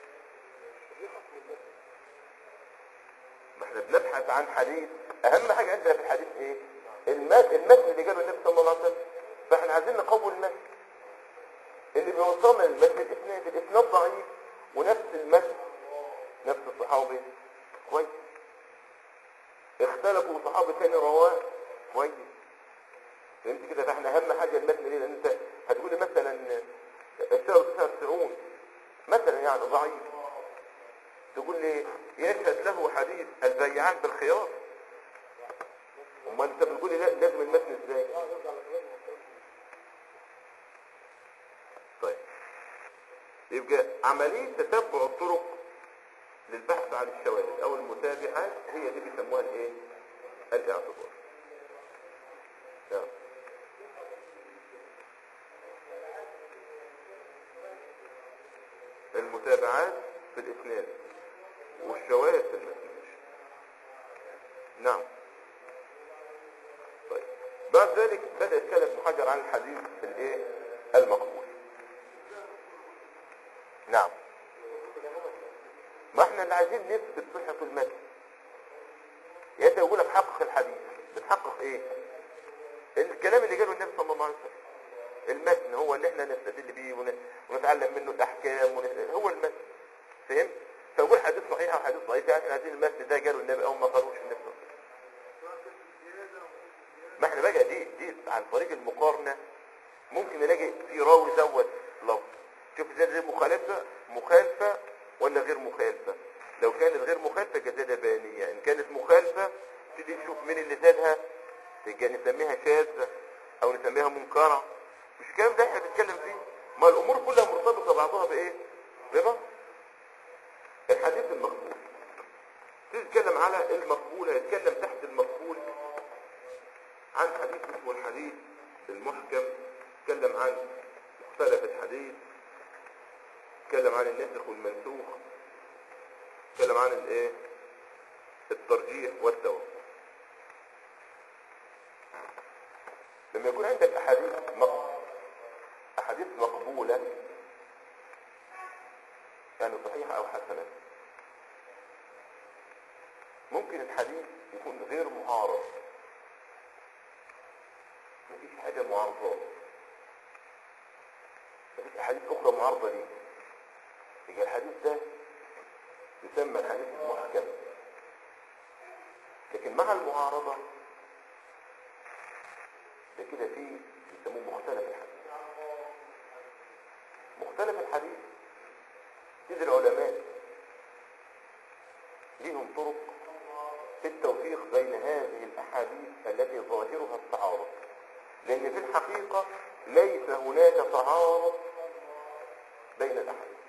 ما احنا بنبحث عن حديث اهم حاجة عندنا في الحديث ايه المتن المتن اللي جابه النبي صلى الله عليه وسلم فاحنا عايزين نقوي المتن اللي بيوصلنا للمتن الاسناد الاسناد ضعيف ونفس المتن نفس الصحابي كويس اختلفوا صحابي تاني رواه كويس فهمت كده فاحنا اهم حاجه المتن ليه لان انت هتقولي مثلا الشهر 99 مثلا يعني ضعيف تقول لي يشهد له حديث البيعان بالخيار امال انت بتقول لي لا لازم المتن ازاي طيب يبقى عملية تتبع الطرق للبحث عن الشواهد او المتابعات هي دي بيسموها الايه الاعتبار نعم المتابعات في الاسناد والشواهد في المتن نعم طيب بعد ذلك بدأ يتكلم ابن حجر عن الحديث في الايه المقبول نعم ما احنا اللي عايزين نثبت صحة المتن يا انت يقول لك حقق الحديث بتحقق ايه الكلام اللي قاله النبي صلى الله عليه وسلم المتن هو اللي احنا نستدل بيه ون- ونتعلم منه الاحكام ون- هو المتن فهمت فيقول حديث صحيح او حديث ضعيف يعني احنا عايزين المتن ده قاله النبي او ما قالوش النبي صلى الله عليه وسلم ما احنا بقى دي دي عن طريق المقارنة ممكن نلاقي في راوي زود لفظ شوف ازاي دي مخالفة مخالفة ولا غير مخالفة لو كانت غير مخالفة جزادة بيانية ان كانت مخالفة تبتدي نشوف مين اللي زادها تبقى نسميها شاذة او نسميها منكرة مش الكلام ده احنا بنتكلم فيه ما الامور كلها مرتبطة بعضها بايه ببعض الحديث المقبول تتكلم على المقبول هيتكلم تحت المقبول عن حديث اسمه الحديث المحكم تكلم عن مختلف الحديث تكلم عن الناسخ والمنسوخ تكلم عن الايه الترجيح والتوقف لما يكون عندك احاديث مق... احاديث مقبولة يعني صحيحة او حسنة ممكن الحديث يكون غير معارض مفيش حاجة معارضة مفيش أحاديث أخرى معارضة ليه يبقى الحديث ده يسمى الحديث المحكم لكن مع المعارضة ده كده فيه بيسموه مختلف الحديث مختلف الحديث إذ العلماء ليهم طرق في التوفيق بين هذه الأحاديث التي ظاهرها التعارض لأن في الحقيقة ليس هناك تعارض بين الأحاديث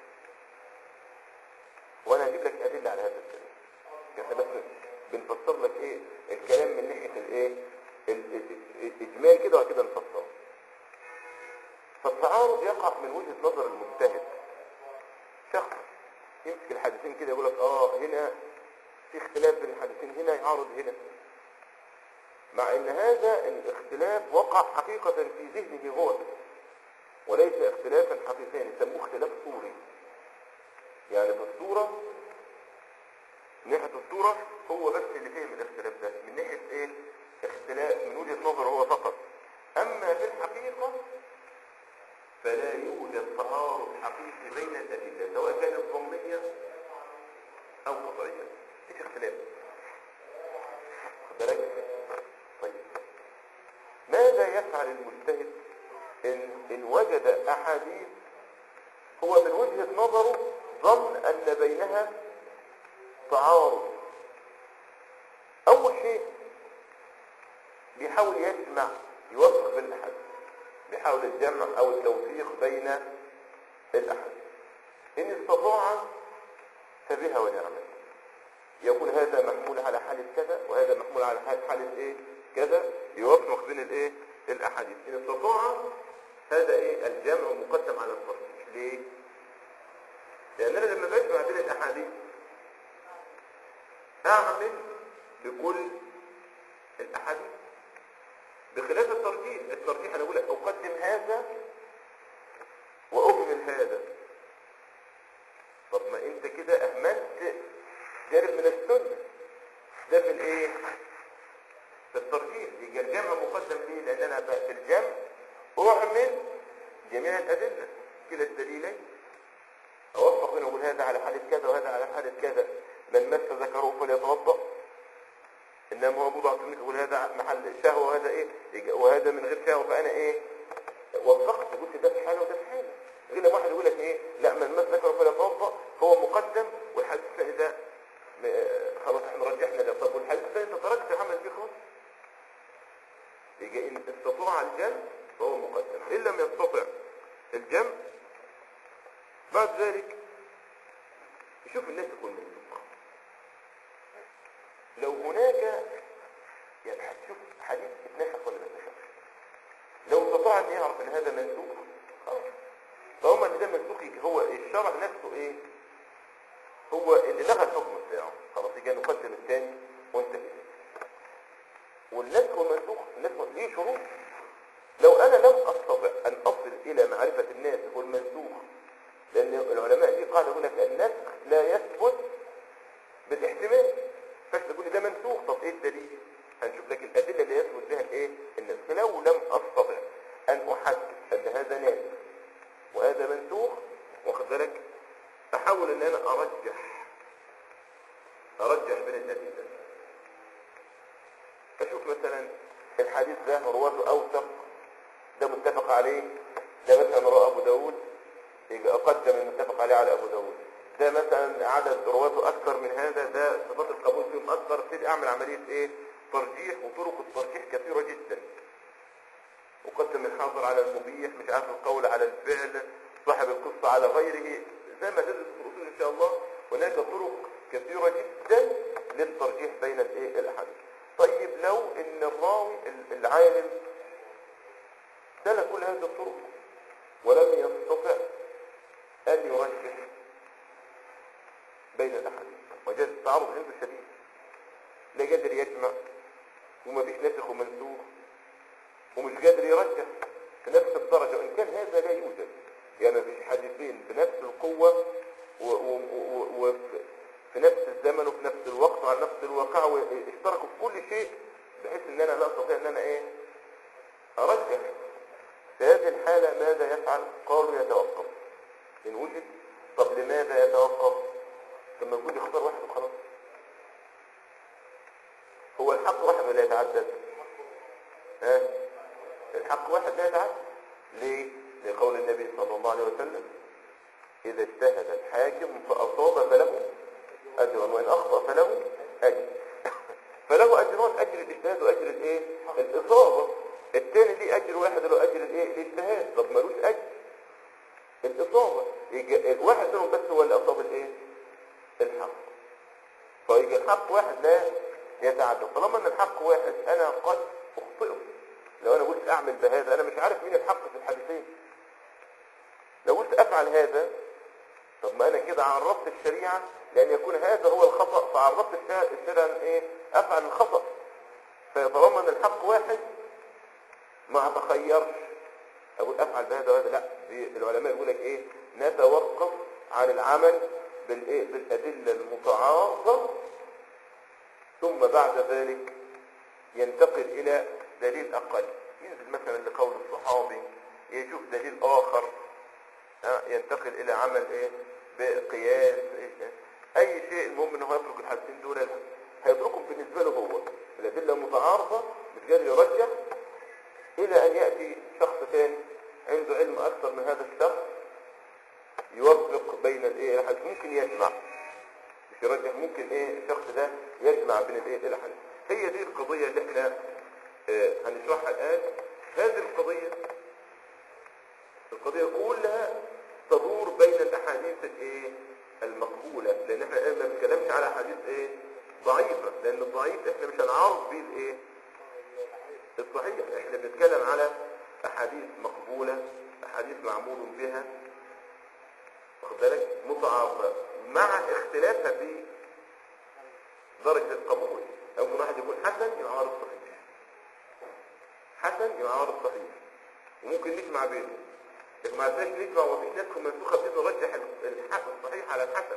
وأنا هجيب لك أدلة على هذا الكلام احنا بس بنفسر لك إيه الكلام من ناحية الإيه ال- ال- الإجمال كده وكده نفسره فالتعارض يقع من وجهة نظر المجتهد شخص يمسك الحديثين كده يقول لك اه هنا في اختلاف بين الحديثين هنا يعارض هنا مع ان هذا الاختلاف وقع حقيقة في ذهنه هو وليس اختلافا حقيقيا يسموه اختلاف صوري يعني في الصورة من ناحية الصورة هو بس اللي فهم الاختلاف ده من ناحية ايه اختلاف من وجهة نظره هو فقط اما في الحقيقة فلا يوجد تعارض حقيقي بين الأدلة سواء كانت ظنية أو قطعية مفيش اختلاف خد بالك يفعل المجتهد إن, إن وجد أحاديث هو من وجهة نظره ظن أن بينها تعارض أول شيء بيحاول يجمع يوفق بين الأحاديث بيحاول الجمع أو التوفيق بين الأحاديث إن استطاع فبها ونعمت يقول هذا محمول على حالة كذا وهذا محمول على حالة, حالة ايه كذا يوفق بين الايه الاحاديث ان استطاع هذا ايه الجمع مقدم على الترجيح ليه لان انا لما بجمع بين الاحاديث اعمل بكل الاحاديث بخلاف الترجيح الترجيح انا اقول لك اقدم هذا واهمل هذا طب ما انت كده اهملت جانب من السنة ده في الايه في الترجيح يبقى الجمع مقدم ليه لان انا بقى في الجمع اعمل جميع الادله كلا الدليلين اوفق بين اقول هذا على حاله كذا وهذا على حاله كذا من مس ذكره فليتوضا انما هو موضع تملك يقول هذا محل شهوه وهذا ايه يبقى وهذا من غير شهوه فانا ايه وفقت قلت ده في حاله وده في حاله غير لما واحد يقول لك ايه لا من مس ذكره فليتوضا هو مقدم والحديث الثاني ده م- خلاص احنا رجحنا ده طب والحديث الثاني انت تركت عمل فيه خالص يجي ان استطاع الجمع فهو مقدم ان لم يستطع الجمع بعد ذلك يشوف الناس يكون منسوق لو هناك يعني هتشوف حديث اتنسخ ولا ما اتنسخش لو استطاع ان يعرف ان هذا منسوخ خلاص فهم ان ده منسوخ يجي هو الشرع نفسه ايه هو اللي لغى الحكم بتاعه خلاص يجي نقدم الثاني وانت كده والنسخ والمنسوخ النسخ ليه شروط لو انا لم استطع ان اصل الى معرفه الناسخ والمنسوخ لان العلماء دي قاعده يقول لك النسخ لا يثبت بالاحتمال فاش تقول لي ده منسوخ طب ايه الدليل هنشوف لك الادله اللي يثبت بها الايه النسخ فلو لم استطع ان احدد ان هذا ناسخ وهذا منسوخ واخد بالك احاول ان انا ارجح ارجح بين الادله اشوف مثلا الحديث ده رواته اوثق ده متفق عليه ده مثلا رواه ابو داود يبقى اقدم المتفق عليه على ابو داود ده مثلا عدد رواته اكثر من هذا ده صفات القبول فيهم اكثر ابتدي اعمل عمليه ايه ترجيح وطرق الترجيح كثيره جدا وقدم الحاضر على المبيح مش عارف القول على الفعل صاحب القصه على غيره زي ما تدرس في الاصول ان شاء الله هناك طرق كثيره جدا للترجيح بين الايه الاحاديث طيب لو ان الراوي ال- العالم سلك كل هذه الطرق ولم يستطع ان يرجح بين الاحاديث وجد التعارض عنده شديد لا قادر يجمع وما فيش ناسخ ومنسوخ ومش قادر يرجح في نفس الدرجة وإن كان هذا لا يوجد يعني ما فيش حديثين بنفس القوة وفي و و و في نفس الزمن وفي نفس الوقت وعلى نفس الواقع واشتركوا في كل شيء بحيث ان انا لا استطيع ان انا ايه ارجح في هذه الحالة ماذا يفعل قالوا يتوقف ان وجد طب لماذا يتوقف لما يقول لي اختار واحد وخلاص هو الحق واحد ولا يتعدد ها الحق واحد لا يتعدد ليه لقول النبي صلى الله عليه وسلم اذا اجتهد الحاكم فاصاب فله اجر وان اخطا فله اجر فله اجران اجر الاجتهاد واجر الايه الاصابه الثاني ليه اجر واحد له اجر الايه الاجتهاد طب ملوش اجر الاصابه يجي الواحد منهم بس هو اللي اصاب الايه الحق فيجي الحق واحد لا يتعدى طالما ان الحق واحد انا قد اخطئه لو انا قلت اعمل بهذا انا مش عارف مين الحق في الحديثين لو قلت افعل هذا طب ما انا كده عرضت الشريعة لان يكون هذا هو الخطأ فعرضت الشريعة الشريعة ان ايه افعل الخطأ فطالما ان الحق واحد ما اتخيرش اقول افعل بهذا وهذا لا دي العلماء يقول لك ايه نتوقف عن العمل بالايه بالادله المتعارضه ثم بعد ذلك ينتقل الى دليل اقل ينزل مثلا لقول الصحابي يشوف دليل اخر ها، ينتقل الى عمل ايه بقياس إيه؟ اي شيء المهم ان هو يترك الحديثين دول هيتركهم بالنسبه له هو الادله المتعارضه مش قادر يرجح الى ان يأتي شخص ثاني عنده علم اكثر من هذا الشخص يوفق بين الايه الحديث ممكن يجمع مش يرجح ممكن ايه الشخص ده يجمع بين الايه الحديث هي دي القضية اللي احنا آه، هنشرحها الان هذه القضية القضية كلها تدور بين الاحاديث الايه المقبولة لان احنا الان ما بنتكلمش على احاديث ايه ضعيفة لان الضعيف احنا مش هنعارض بيه الايه الصحيح احنا بنتكلم على احاديث مقبولة احاديث معمول بها واخد بالك متعارضة مع اختلافها في درجة القبول ممكن واحد يكون حسن يعارض صحيح حسن يعارض صحيح وممكن نجمع بينهم لكن ما عرفناش نجمع ومفيش نسخ منسوخة بإذن نرجح الحق الصحيح على الحسن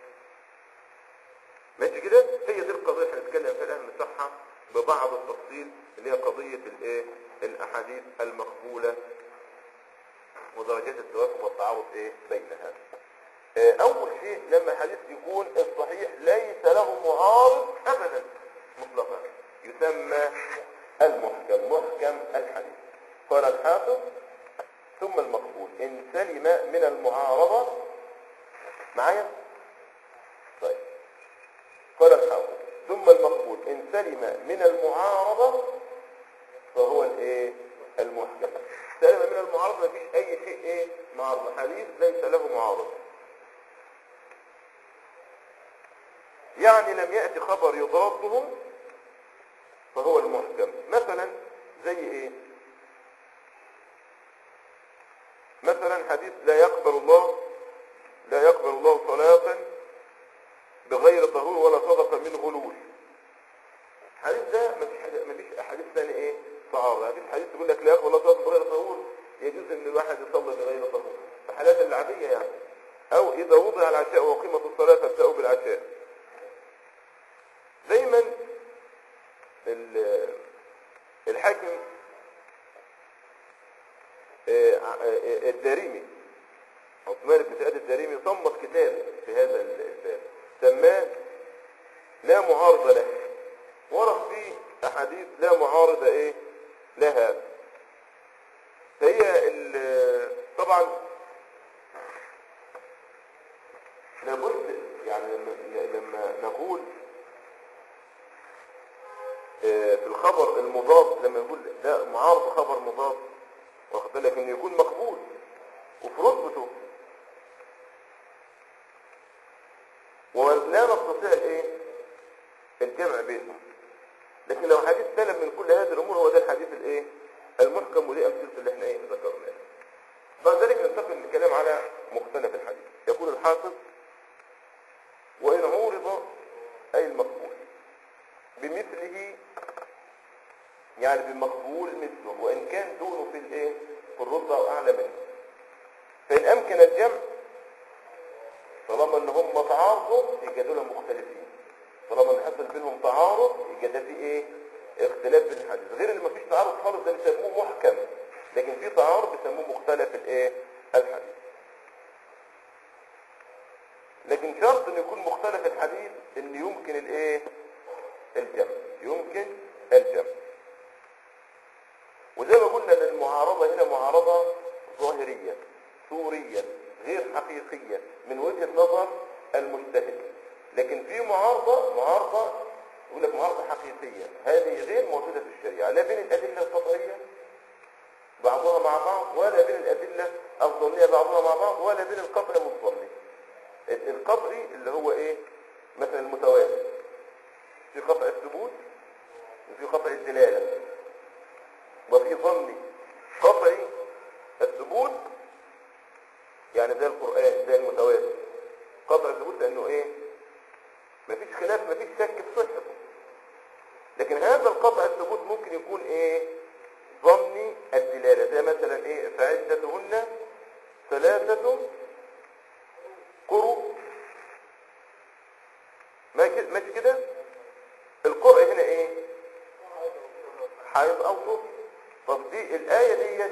ماشي كده هي دي القضية اللي هنتكلم فيها الآن نشرحها ببعض التفصيل اللي هي قضية الايه الأحاديث المقبولة ودرجات التوافق والتعارض ايه بينها آه، اول شيء لما الحديث يكون الصحيح ليس له معارض ابدا مطلقا يسمى المحكم محكم الحديث قال الحافظ ثم المقبول ان سلم من المعارضة معايا طيب قال الحافظ ثم المقبول ان سلم من المعارضة فهو الايه المحكم سلم من المعارضة مفيش اي شيء ايه معارضة حديث ليس له معارض يعني لم يأتي خبر يضاده فهو المحكم مثلا زي ايه مثلا حديث لا يقبل الله لا يقبل الله صلاة بغير طهور ولا صدقة من غلول الحديث ده مفيش حديث مفيش احاديث ثاني ايه تعارض مفيش حديث يقول لك لا يقبل الله صلاة بغير طهور يجوز ان الواحد يصلي بغير طهور في الحالات العادية يعني او اذا وضع العشاء وقيمة الصلاة فابدأوا بالعشاء دايما ال- الحاكم آه، آه، الدارمي عثمان بن سعيد الدارمي صمت كتاب في هذا الباب سماه لا معارضة له ورد فيه أحاديث لا معارضة إيه لها فهي ال- طبعا لابد يعني لما- لما نقول آه، في الخبر المضاد لما نقول ده معارض خبر مضاد واخد بالك انه يكون مقبول وفي رتبته ولا نستطيع الايه الجمع بينهم لكن لو حديث سلم من كل هذه الامور هو ده الحديث الايه المحكم ودي امثلته اللي احنا ايه ذكرناها بعد ذلك ننتقل للكلام على مختلف الحديث يقول الحافظ وان عورض اي المقبول بمثله يعني بمقبول مثله وان كان دونه في الايه في الرتبه او اعلى منه فان امكن الجمع طالما ان هم تعارضوا يبقى دول مختلفين طالما ان حصل بينهم تعارض يبقى ده في ايه اختلاف بين الحديث غير اللي مفيش تعارض خالص ده بيسموه محكم لكن في تعارض بيسموه مختلف الايه الحديث لكن شرط ان يكون مختلف الحديث ان يمكن الايه الجمع يمكن الجمع وزي ما قلنا ان المعارضة هنا معارضة ظاهرية صورية غير حقيقية من وجهة نظر المجتهد لكن في معارضة معارضة يقول لك معارضة حقيقية هذه غير موجودة في الشريعة لا بين الأدلة القطعية بعضها مع بعض ولا بين الأدلة الظنية بعضها مع بعض ولا بين القطع والظني ال- القطعي اللي هو ايه مثلا المتواتر في قطع الثبوت وفي قطع الدلالة وفي ظني قطعي الثبوت يعني زي القرآن زي المتواتر قطع الثبوت لأنه ايه مفيش خلاف مفيش شك في صحته لكن هذا القطع الثبوت ممكن يكون ايه ظني الدلالة زي مثلا ايه فعدتهن ثلاثة قرء ما كده- ماشي كده القرء هنا ايه حيض او طهر طب دي الآية ديت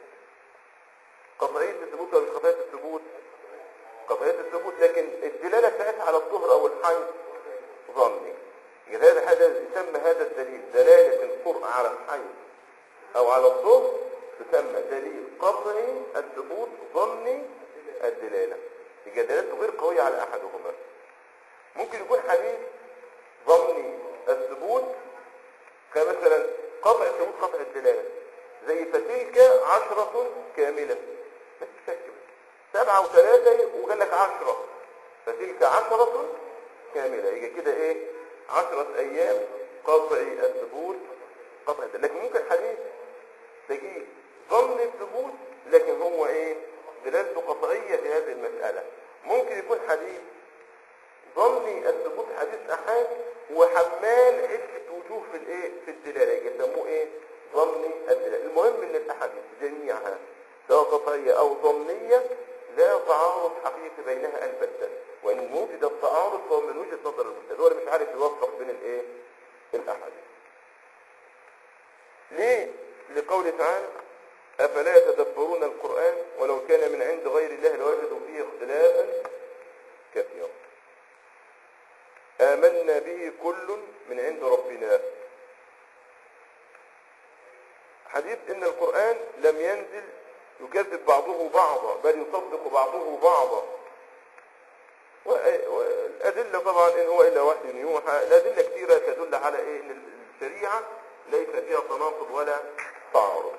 قطعية الثبوت ولا مش قطعية الثبوت قطعية الثبوت لكن الدلالة بتاعتها على الطهر او الحيض ظني يبقى هذا هذا يسمى هذا الدليل دلالة القرء على الحيض او على الظهر تسمى دليل قطعي الثبوت ظني الدلاله يبقى دلالته غير قويه على احدهما ممكن يكون حديث ظني الثبوت كمثلا قطع الثبوت قطع الدلاله زي فتلك عشرة كاملة بس تكتب سبعة وثلاثة وقال لك عشرة فتلك عشرة كاملة يجي كده ايه عشرة ايام قطعي الثبوت قطع الدلاله لكن ممكن حديث تجي ظن الثبوت لكن هو ايه دلالته قطعية في هذه المسألة ممكن يكون حديث ظني الثبوت حديث احاد وحمال عدة وجوه في الايه في الدلالة يسموه ايه ظني الدلالة المهم ان الاحاديث جميعها سواء قطعية او ظنية لا تعارض حقيقي بينها البتة وان وجد التعارض فهو من وجهة نظر المستدل هو اللي مش عارف يوفق بين الايه الاحاديث ليه لقوله تعالى أفلا يتدبرون القرآن ولو كان من عند غير الله لوجدوا فيه اختلافا كثيرا آمنا به كل من عند ربنا حديث إن القرآن لم ينزل يكذب بعضه بعضا بل يصدق بعضه بعضا وأ- والأدلة طبعا إن هو إلا وحي يوحى الأدلة كثيرة تدل على إيه إن الشريعة ليس فيها تناقض ولا تعارض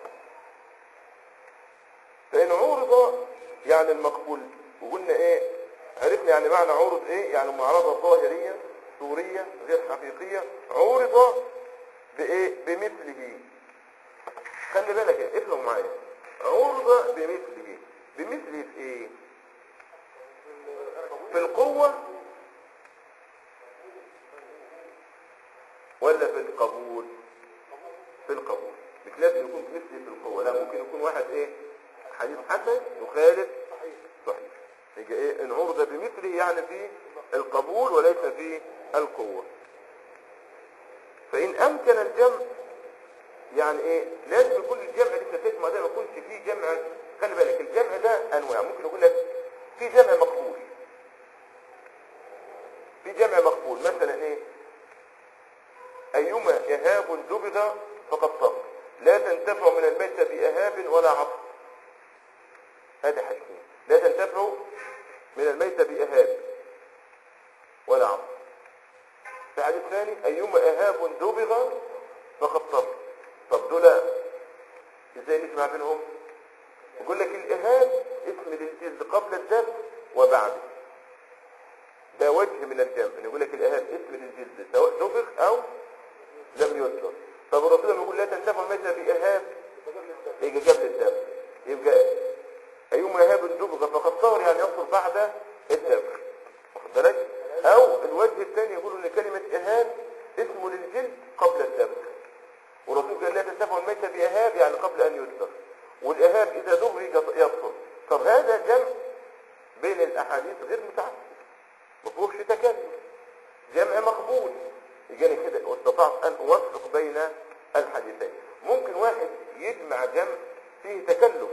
فإن عورض يعني المقبول وقلنا إيه عرفنا يعني معنى عورض إيه يعني معارضة ظاهرية صورية غير حقيقية عورض بإيه بمثله خلي بالك إيه افهموا معايا عورض بمثله بمثله في إيه في القوة ولا في القبول في القبول مش لازم يكون مثلي في القوة لا ممكن يكون واحد ايه حديث حسن يخالف صحيح يبقى ايه ان عرض بمثله يعني في القبول وليس في القوة فإن أمكن الجمع يعني ايه لازم يكون الجمع اللي انت تجمع ده ما يكونش فيه جمع خلي بالك الجمع ده انواع ممكن يقول لك في جمع مقبول في جمع مقبول مثلا ايه ايما اهاب دبغ فقد طهر لا تنتفع من الميت باهاب ولا عصر هذا حاجتين لا تنتفع من الميت باهاب ولا عصر في حديث ثاني ايما اهاب دبغ فقد طهر طب دول ازاي نجمع بينهم يقول لك الاهاب اسم للجلد قبل الدم وبعده ده وجه من الجمع يقول لك الاهاب اسم للجلد سواء دبغ او لم يذكر طب الرسول لما يقول لا تنتفع مثل بإهاب يجي قبل الدم يبقى أيما إهاب دبغ فقد طهر يعني يصل بعد الدبغ واخد بالك أو الوجه الثاني يقول إن كلمة إهاب اسم للجلد قبل الدبغ والرسول قال لا تنتفع الميت بإهاب يعني قبل أن يذكر والإهاب إذا دبغ يصل طب هذا جمع بين الأحاديث غير متعدد ما فيهوش تكلم جمع مقبول يجاني كده واستطعت ان اوفق بين الحديثين ممكن واحد يجمع جمع فيه تكلف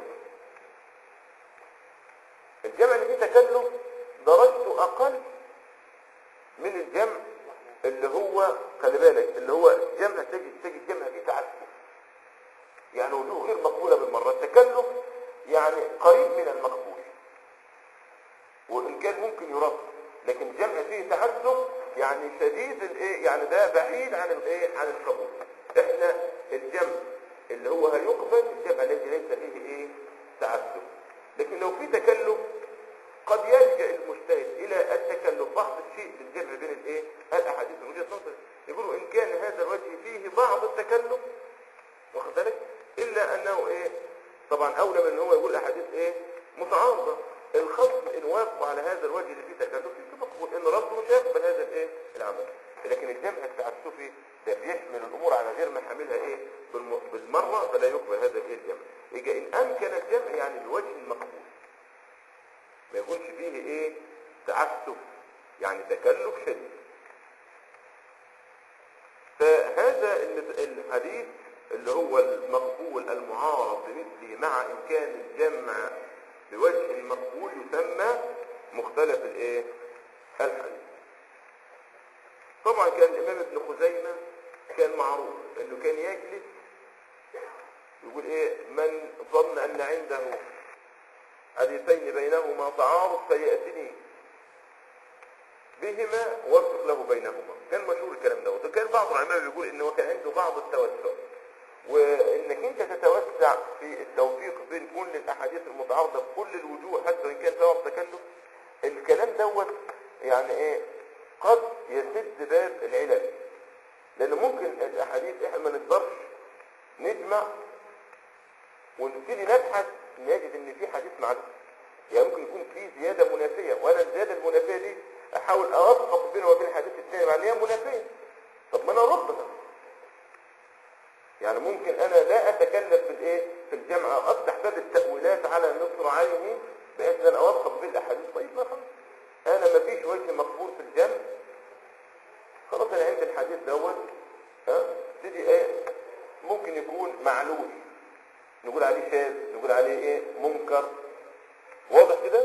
الجمع اللي فيه تكلف درجته اقل من الجمع اللي هو خلي بالك اللي هو جمع تجد تجد جمع فيه تعسف يعني وجوه غير مقبوله بالمره التكلف يعني قريب من المقبول وان كان ممكن يرد لكن جمع فيه تعسف يعني شديد الايه يعني ده بعيد عن الايه عن القبول احنا الجمع اللي هو هيقبل الجمع الذي ليس فيه ايه تعسف لكن لو في تكلف قد يلجا المجتهد الى التكلف بعض الشيء في الجمع بين الايه الاحاديث من وجهه نظر يقولوا ان كان هذا الوجه فيه بعض التكلف واخد بالك الا انه ايه طبعا اولى من ان هو يقول احاديث ايه متعارضه الخصم ان وافقوا على هذا الوجه اللي فيه تكلف يبقى مقبول ان رده مش هيقبل هذا الايه العمل لكن الجمع التعسفي ده بيحمل الامور على غير ما حاملها ايه بالم- بالمره فلا يقبل هذا الايه الجمع يبقى ان امكن الجمع يعني الوجه المقبول ما يكونش فيه ايه تعسف يعني تكلف شديد فهذا ال- الحديث اللي هو المقبول المعارض بمثله مع امكان الجمع بوجه مقبول يسمى مختلف الايه الحديث طبعا كان الامام ابن خزيمة كان معروف انه كان يجلس ايه من ظن ان عنده حديثين بينهما تعارض فيأتني بهما وافق له بينهما كان مشهور الكلام ده وكان بعض العلماء بيقول ان هو كان عنده بعض التوسع وانك انت تتوسع في التوفيق بين كل الاحاديث المتعارضه بكل الوجوه حتى وان كان سبب تكلف الكلام دوت يعني ايه قد يسد باب العلل لان ممكن الاحاديث احنا ما نقدرش نجمع ونبتدي نبحث نجد ان في حديث معلوم يعني ممكن يكون في زياده منافيه وانا الزياده المنافيه دي احاول اوفق بينه وبين الحديث الثاني مع ان هي منافيه طب ما انا اردها يعني ممكن انا لا اتكلف بالايه في الجمع او افتح باب التاويلات على نصر عيني بحيث ان انا اوفق بين الاحاديث طيب ما خلاص انا ما فيش وجه مقبول في الجمع خلاص انا عندي الحديث دوت ها ابتدي ايه ممكن يكون معلول نقول عليه شاذ نقول عليه ايه منكر واضح كده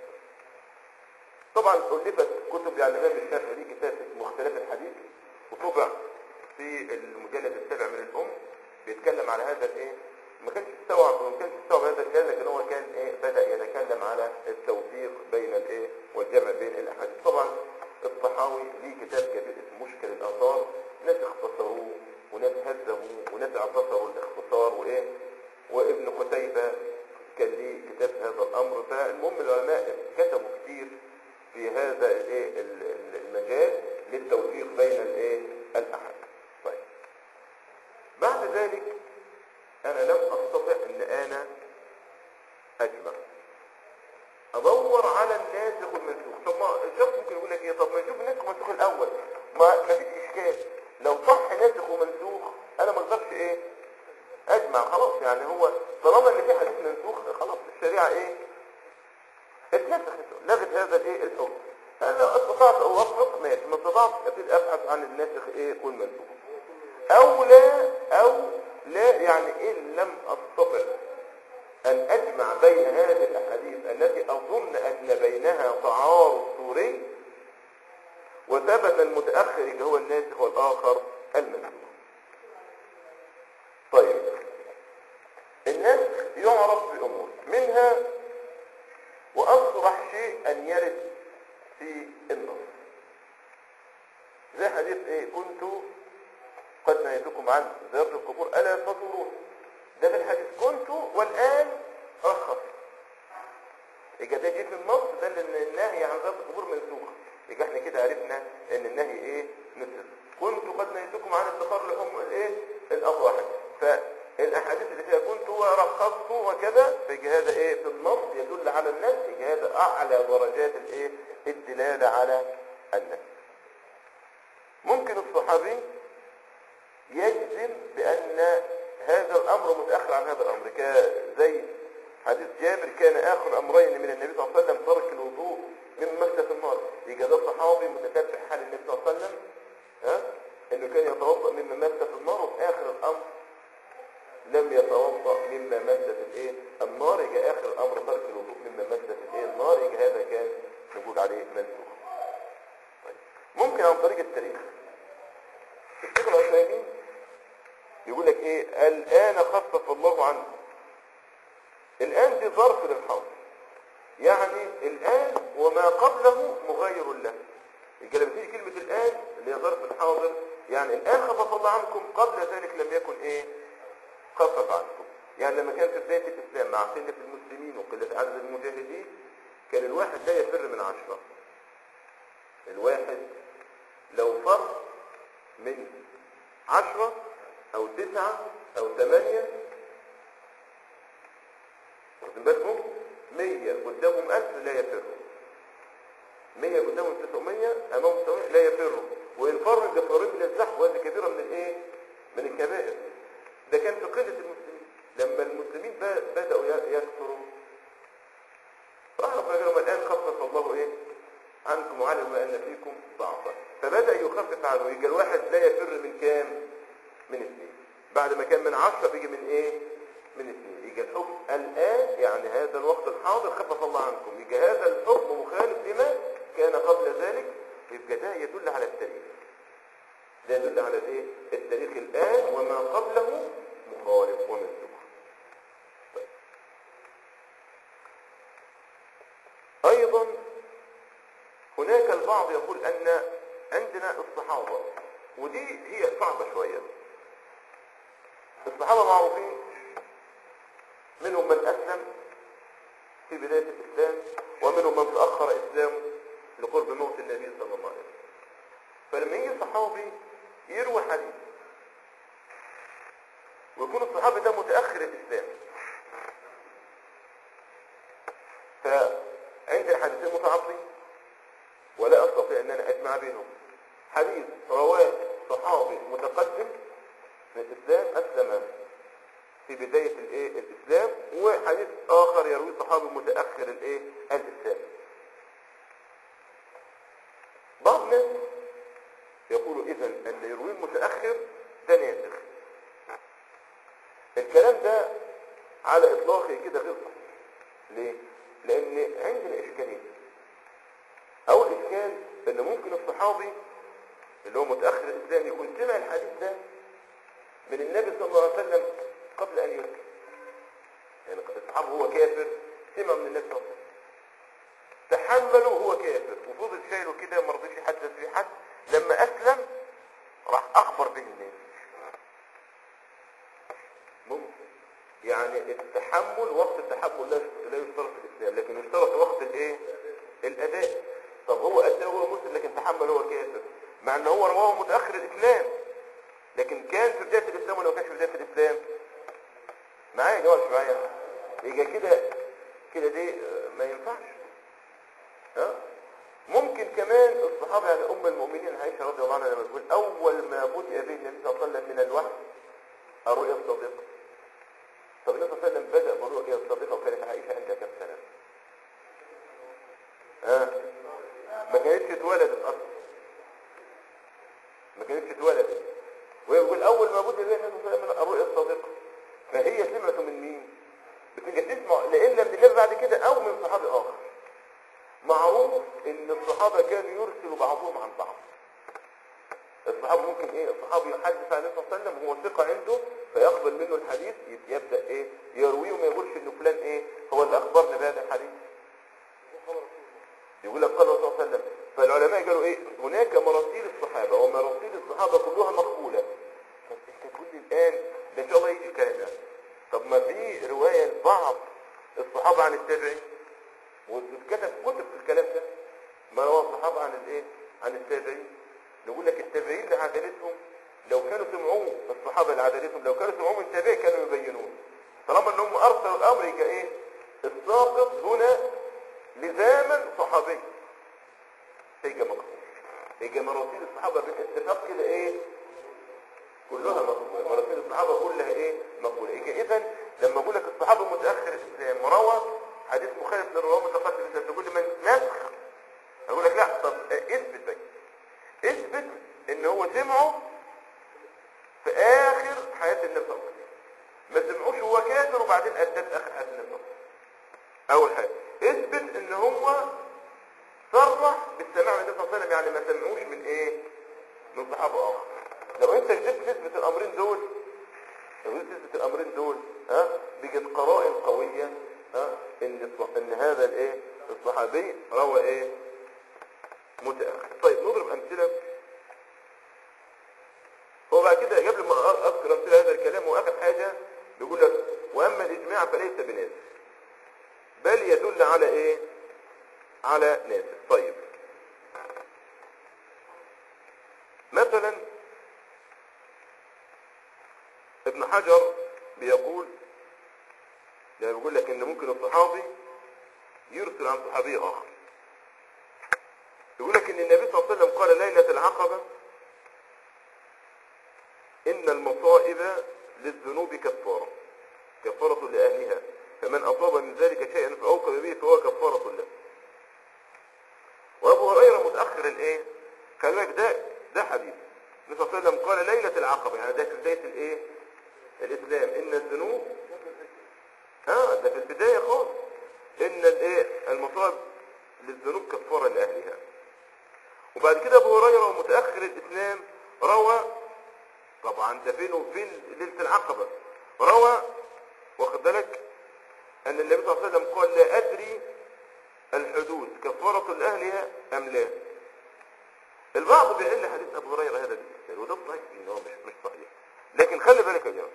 طبعا ألفت كتب يعني الإمام الشافعي ليه كتاب اسمه اختلاف الحديث وطبع في المجلد السابع من الأم بيتكلم على هذا الايه ما كانش استوعب ما كانش استوعب هذا الكلام لكن هو كان ايه بدأ يتكلم على التوفيق بين الايه والجمع بين الأحاديث طبعا الطحاوي ليه كتاب كبير اسمه مشكل الآثار ناس اختصروه وناس هذبوا وناس اعتصروا الاختصار وايه وابن قتيبة كان ليه كتاب في هذا الامر فالمهم العلماء كتبوا كتير في هذا الايه ال- ال- المجال للتوفيق بين الايه الاحد طيب بعد ذلك انا لم استطع ان انا اجمع ادور على الناسخ والمنسوخ طب ما الشخص ممكن يقول لك ايه طب ما نشوف الناسخ والمنسوخ الاول ما ما فيش اشكال لو صح ناسخ ومنسوخ انا ما اقدرش ايه اجمع خلاص يعني هو طالما ان في حديث منسوخ خلاص الشريعه ايه اتنسخت لغت هذا الايه الحكم انا استطعت او اوفق ماشي ما استطعت ابتدي ابحث عن الناسخ ايه والمنسوخ او لا او لا يعني ان لم استطع ان اجمع بين هذه الاحاديث التي اظن ان بينها تعارض سوري وثبت المتاخر اللي هو الناسخ والاخر المنسوخ طيب النسخ يعرف بامور منها واصرح شيء ان يرد في النص زي حديث ايه كنت قد نهيتكم عن زيارة القبور ألا تزورون ده في الحديث كنت والآن رخص يبقى ده جه في النص ده لأن النهي عن زيارة القبور منسوخ يبقى احنا كده عرفنا ان النهي ايه نسخ كنت قد نهيتكم عن اتخاذ لحوم الايه الأضواحي فالأحاديث اللي فيها كنت ورخصت وكذا فيجي هذا ايه في النص يدل على النفس يجي هذا أعلى درجات الايه الدلالة على النفس ممكن الصحابي يجزم بأن هذا الأمر متأخر عن هذا الأمر كزي حديث جابر كان آخر أمرين من النبي صلى الله عليه وسلم ترك الوضوء من مسة النار يجي ده الصحابي متتبع حال النبي صلى الله عليه وسلم ها انه كان يتوضا مما مست النار وفي اخر الامر لم يتوضا مما مست الايه النار يجي اخر الامر ترك الوضوء مما مست الايه النار يجي هذا كان نقول عليه منسوخ طيب ممكن عن طريق التاريخ الشيخ العثيمين يقول لك ايه الان خفف الله عنه الان دي ظرف للحاضر يعني الان وما قبله مغير له يبقى لما تيجي كلمه الان اللي هي ظرف الحاضر يعني الان خفف الله عنكم قبل ذلك لم يكن ايه خفف عنكم يعني لما كان في بدايه الاسلام مع قله المسلمين وقله عدد المجاهدين كان الواحد لا يفر من عشره الواحد لو فر من عشرة او تسعة او ثمانية واخدين بالكم مية قدامهم ألف لا يفروا مية قدامهم تسعمية أمامهم تسعمية لا يفروا وينفر بقريب من الزحف وهذه كبيرة من الإيه؟ من الكبائر ده كان في قلة المسلمين لما المسلمين ب- بدأوا ي- يكثروا راح ربنا قال لهم الآن خفف الله إيه؟ عنكم وعلم أن فيكم ضعفا فبدأ يخفف عنه يبقى الواحد لا يفر من كام؟ من اثنين بعد ما كان من عشرة بيجي من ايه من اثنين يجي الحكم الآن يعني هذا الوقت الحاضر خفف الله عنكم يجي هذا الحكم مخالف لما كان قبل ذلك يبقى ده يدل على التاريخ ده يدل على الايه التاريخ الآن وما قبله مخالف ومنسوخ هناك البعض يقول ان عندنا الصحابة ودي هي صعبة شوية الصحابة معروفين منهم من اسلم في بداية الاسلام ومنهم من تأخر اسلامه لقرب موت النبي صلى الله عليه وسلم فلما يجي صحابي يروي حديث ويكون الصحابي ده متأخر الاسلام فعند الحديثين متعاطفين ولا استطيع ان انا اجمع بينهم حديث رواه صحابي متقدم في الاسلام اسلم في بداية الايه الاسلام وحديث اخر يروي صحابي متأخر الايه الاسلام بعض الناس يقولوا اذا اللي يروي المتأخر ده ناسخ الكلام ده على اطلاقه كده غير صحيح ليه لان عندنا اشكالين اول اشكال ان ممكن الصحابي اللي هو متاخر الاسلام يكون سمع الحديث ده من النبي صلى الله عليه وسلم قبل ان يسلم يعني الصحابي هو كافر سمع من النبي صلى الله عليه وسلم تحمله وهو كافر وفضل شايله كده ما رضيش يحدث في حد لما اسلم راح اخبر به الناس ممكن يعني التحمل وقت التحمل لا لا يشترط في الاسلام لكن يشترط وقت الايه الاداء طب هو اداه هو مسلم لكن تحمل هو كافر مع ان هو رواه متاخر الاسلام لكن كان في بدايه الاسلام ولا ما كانش في بدايه الاسلام معايا جواب مش معايا يبقى كده كده دي آه، ما ينفعش ها ممكن كمان الصحابه يعني ام المؤمنين عائشه رضي الله عنها لما تقول اول ما بدأ به النبي صلى الله عليه وسلم من الوحي الرؤيا الصادقه طب النبي صلى الله عليه وسلم بدأ بالرؤيا الصادقه وكانت عائشه عندها كم سنه ها ما كانتش اتولدت اصلا ما كانتش اتولدت ويقول اول ما بدأ به النبي صلى الله عليه وسلم الرؤيا الصادقه فهي سمعته من مين بتبقى تسمع لإلا من النبي بعد كده او من صحابي اخر معروف ان الصحابة كانوا يرسلوا بعضهم عن بعض الصحابة ممكن ايه الصحابي يحدث عن النبي صلى الله عليه وسلم وهو ثقة عنده فيقبل منه الحديث يب- يبدأ ايه يرويه وما يقولش ان فلان ايه هو اللي اخبرنا بهذا الحديث يقول لك قال الرسول صلى الله عليه وسلم فالعلماء قالوا ايه هناك مراسيل الصحابة ومراسيل الصحابة كلها مقبولة طب انت تقول لي الان ده ان شاء الله يجي الكلام ده طب ما في رواية لبعض الصحابة عن التابعين واتكتب كتب في الكلام ده ما هو الصحابة عن الايه عن التابعين نقول لك التابعين اللي عدالتهم لو كانوا سمعوه الصحابة اللي عدالتهم لو كانوا سمعوه من التابعين كانوا يبينون طالما انهم ارسلوا الامر يبقى ايه الساقط هنا لزاما صحابي يبقى مقبول يبقى مراسيل الصحابة بالاتفاق كده ايه كلها مقبولة مراسيل الصحابة كلها ايه مقبولة يبقى اذا لما اقول لك الصحابة متأخر الاسلام روى حديث مخالف للرواه متقدم الاسلام تقول لي من نسخ اقول لك لا طب اه، اثبت بقى اثبت ان هو سمعه في اخر حياة النبي صلى الله عليه وسلم ما سمعوش هو كافر وبعدين ادى في اخر حياة النبي صلى الله عليه وسلم اول حاجة اثبت ان هو صرح بالسماع من النبي صلى الله عليه وسلم يعني ما سمعوش من ايه من صحابة اخر لو انت قدرت تثبت الامرين دول لو قدرت تثبت الامرين دول ها بيجد قرائن قوية ها ان الص- ان هذا الايه الصحابي روى ايه متأخر طيب نضرب امثلة هو بعد كده قبل ما أ- اذكر امثلة هذا الكلام هو اخر حاجة بيقول لك واما الاجماع فليس بناسخ بل يدل على ايه على ناسخ طيب مثلا ابن حجر بيقول يعني بيقول لك ان ممكن الصحابي يرسل عن صحابي اخر يقول لك ان النبي صلى الله عليه وسلم قال ليلة العقبة ان المصائب للذنوب كفارة كفارة لأهلها فمن أصاب من ذلك شيئا فأوقب به فهو كفارة له وأبو هريرة متأخر الإيه؟ خلي بالك ده ده حديث النبي صلى الله عليه وسلم قال ليلة العقبة يعني ده في بداية الإيه؟ الإسلام إن الذنوب اه ده في البداية خالص إن الإيه؟ المصائب للذنوب كفارة لأهلها وبعد كده أبو هريرة متأخر الإسلام روى طبعا ده فين وفين ليلة العقبة روى واخد بالك أن النبي صلى الله عليه وسلم قال لا أدري الحدود كفارة لأهلها أم لا البعض بيعل حديث أبو هريرة هذا بالإسلام وده صحيح إن هو مش مش صحيح لكن خلي بالك يا جماعة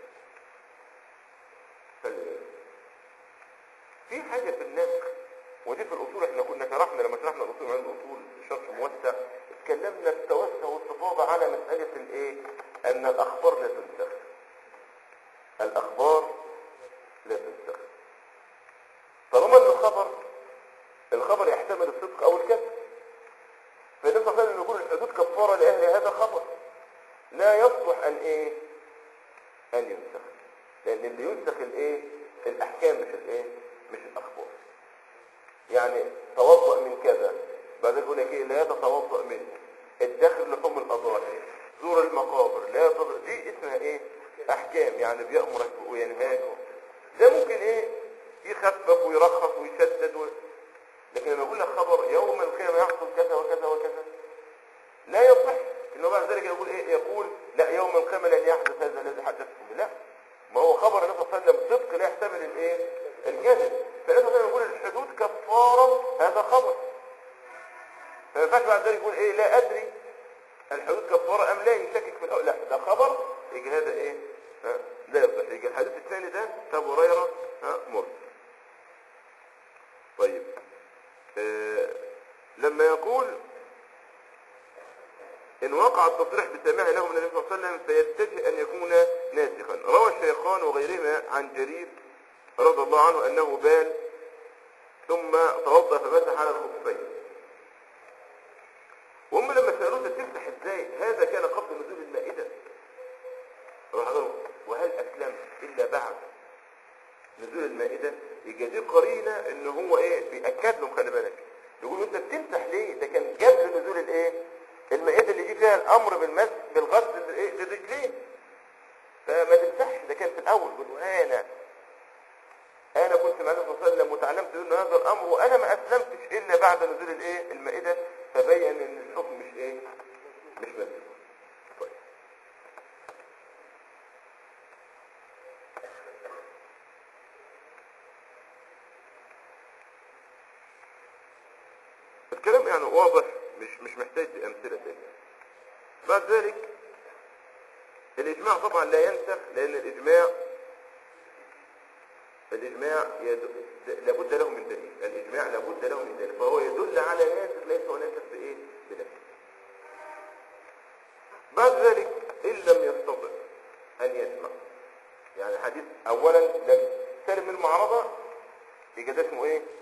خلي بالك في حاجة في النسخ ودي في الأصول احنا كنا شرحنا لما شرحنا الأصول عند الأصول شرح موسع اتكلمنا بتوسع واستفاضة على مسألة الإيه أن الأخبار لا تنسخ الأخبار لا تنسخ طالما أن الخبر الخبر يحتمل الصدق أو الكذب فالنبي صلى الله عليه وسلم يقول الحدود كفارة لأهل هذا خبر لا يصلح أن إيه أن ينسخ لأن اللي ينسخ الإيه الأحكام مش الإيه مش الأخبار يعني توضأ من كذا بعد يقول لك إيه لا تتوضأ منه الدخل لحوم الأضاحي زور المقابر لا تض... دي اسمها إيه أحكام يعني بيأمرك وينهاك ده ممكن إيه يخفف ويرخص ويشدد و... لكن لما يقول لك خبر يوم القيامة يحصل كذا وكذا وكذا لا يصح انه بعد ذلك يقول ايه يقول لا يوم القيامة لن يحدث هذا الذي حدثتم به لا ما هو خبر النبي صلى الله عليه وسلم صدق لا يحتمل الايه الكذب فالنبي صلى الله عليه وسلم يقول الحدود كفارة هذا خبر فما ينفعش بعد ذلك يقول ايه لا ادري الحدود كفارة ام لا يشكك في الاول لا ده خبر يجي هذا ايه ها لا يصح يجي الحديث الثاني ده ابو هريره ها مرسل طيب آه لما يقول إن وقع التصريح بالسماع له من النبي صلى الله عليه وسلم فيتجه أن يكون ناسخا روى الشيخان وغيرهما عن جرير رضي الله عنه أنه بال ثم توضأ فمسح على الخفين وهم لما سألوه تمسح ازاي هذا كان قبل نزول المائدة راح قالوا وهل أسلم إلا بعد نزول المائدة يبقى دي قرينة ان هو ايه بيأكد لهم خلي بالك يقولوا انت بتمسح ليه ده كان قبل نزول الايه المائدة اللي يجي فيها الامر بالمسح بالغسل الايه للرجلين فما تمسحش ده كان في الاول يقولوا انا انا كنت مع النبي صلى الله عليه وسلم وتعلمت منه هذا الامر وانا ما اسلمتش الا بعد نزول الايه المائدة فبين ان الحكم مش ايه مش مسح طيب الكلام يعني واضح مش مش محتاج امثله تانية بعد ذلك الاجماع طبعا لا ينسخ لان الاجماع الاجماع يد... لابد له من دليل الاجماع لابد له من دليل فهو يدل على ناسخ ليس هو ناسخ بايه بنفسه بعد ذلك ان لم يستطع ان يسمع يعني حديث اولا لم سلم المعارضه يبقى ده اسمه ايه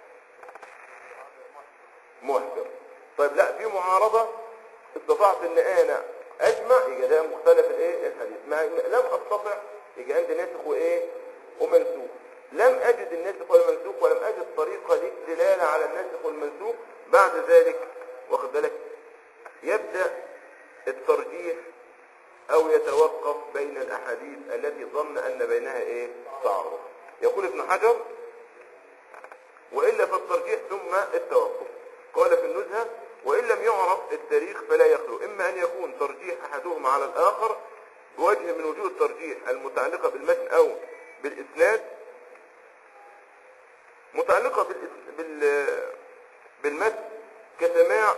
محكم طيب لا في معارضة استطعت ان انا اجمع يبقى ده مختلف الايه الحديث ما لم استطع يبقى عندي ناسخ وايه ومنسوخ لم اجد الناسخ والمنسوخ ولم اجد طريقة للدلالة على الناسخ والمنسوخ بعد ذلك واخد بالك يبدأ الترجيح او يتوقف بين الاحاديث التي ظن ان بينها ايه تعارض يقول ابن حجر وإلا فالترجيح ثم التوقف قال في النزهة وإن لم يعرف التاريخ فلا يخلو إما أن يكون ترجيح أحدهما على الآخر بوجه من وجوه الترجيح المتعلقة بالمتن أو بالإسناد متعلقة بالإس... بال... بالمتن كسماع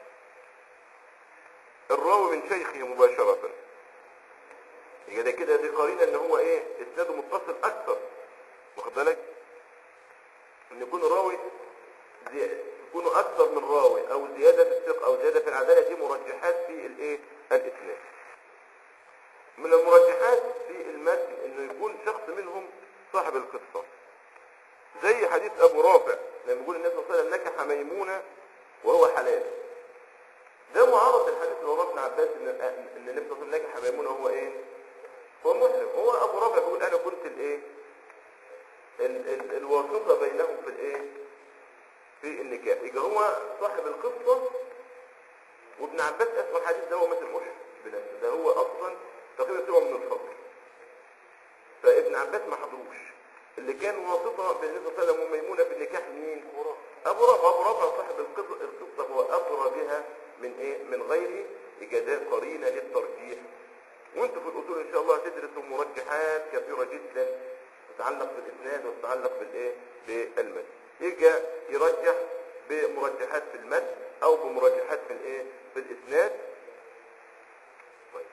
الراوي من شيخه مباشرة يبقى ده كده دي قرينة ان هو ايه اسناده متصل اكثر واخد بالك ان يكون الراوي زي... يكون اكثر من راوي او زيادة في الثقة او زيادة في العدالة دي مرجحات في الايه الاسناد من المرجحات في المتن انه يكون شخص منهم صاحب القصة زي حديث ابو رافع لما يقول النبي صلى الله عليه وسلم نكح ميمونة وهو حلال ده معارض الحديث اللي هو ابن عباس ان ان النبي صلى الله عليه وسلم نكح ميمونة وهو ايه هو مسلم هو ابو رافع بيقول انا كنت الايه ال ال الواسطة بينهم في الايه في النكاح يبقى هو صاحب القصة وابن عباس اسمه الحديث ده هو مثل مشرك بنفسه ده هو اصلا تقريبا سوى من الفضل فابن عباس ما حضروش اللي كان واسطة بين النبي صلى الله عليه وسلم وميمونة في النكاح مين ابو رافع ابو رافع صاحب القصة القصة هو ادرى بها من ايه من غيره يبقى ده قرينة للترجيح وانتوا في الاصول ان شاء الله هتدرسوا مرجحات كثيرة جدا تتعلق بالاسناد وتتعلق بالايه بالمتن يجي يرجح بمرجحات في المد او بمرجحات في الايه في الاسناد طيب.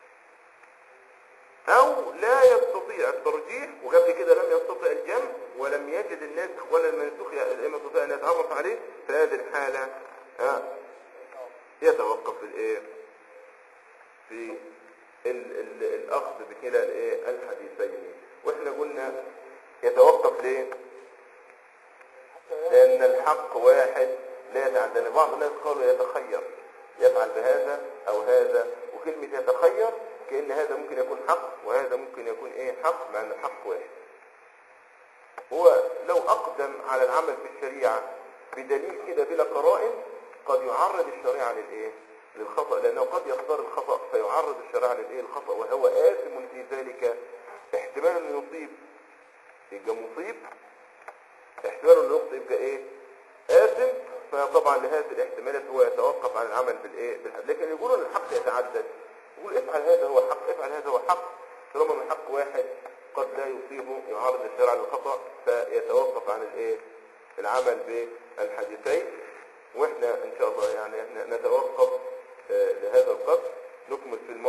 او لا يستطيع الترجيح وقبل كده لم يستطيع الجمع ولم يجد الناسخ ولا المنسوخ الائمه يستطيع ان يتعرف عليه في هذه الحاله ها يتوقف في الايه في ال ال الاخذ بكلا الايه الحديثين واحنا قلنا يتوقف ليه لان الحق واحد لا يتعدى بعض الناس قالوا يتخير يفعل بهذا او هذا وكلمة يتخير كأن هذا ممكن يكون حق وهذا ممكن يكون ايه حق مع ان الحق واحد هو لو اقدم على العمل في الشريعة بدليل كده بلا قرائن قد يعرض الشريعة للايه للخطأ لانه قد يختار الخطأ فيعرض الشريعة للايه الخطأ وهو آثم في ذلك احتمال انه يصيب يبقى مصيب احتمال انه يخطئ يبقى ايه آثم فطبعا لهذه الاحتمالات هو يتوقف عن العمل بالايه بالحد لكن يقولون الحق يتعدد يقول افعل هذا هو حق افعل هذا هو حق طالما من حق واحد قد لا يصيبه يعارض الشرع للخطأ فيتوقف عن الايه العمل بالحديثين واحنا ان شاء الله يعني احنا نتوقف آه، لهذا القدر نكمل في الم...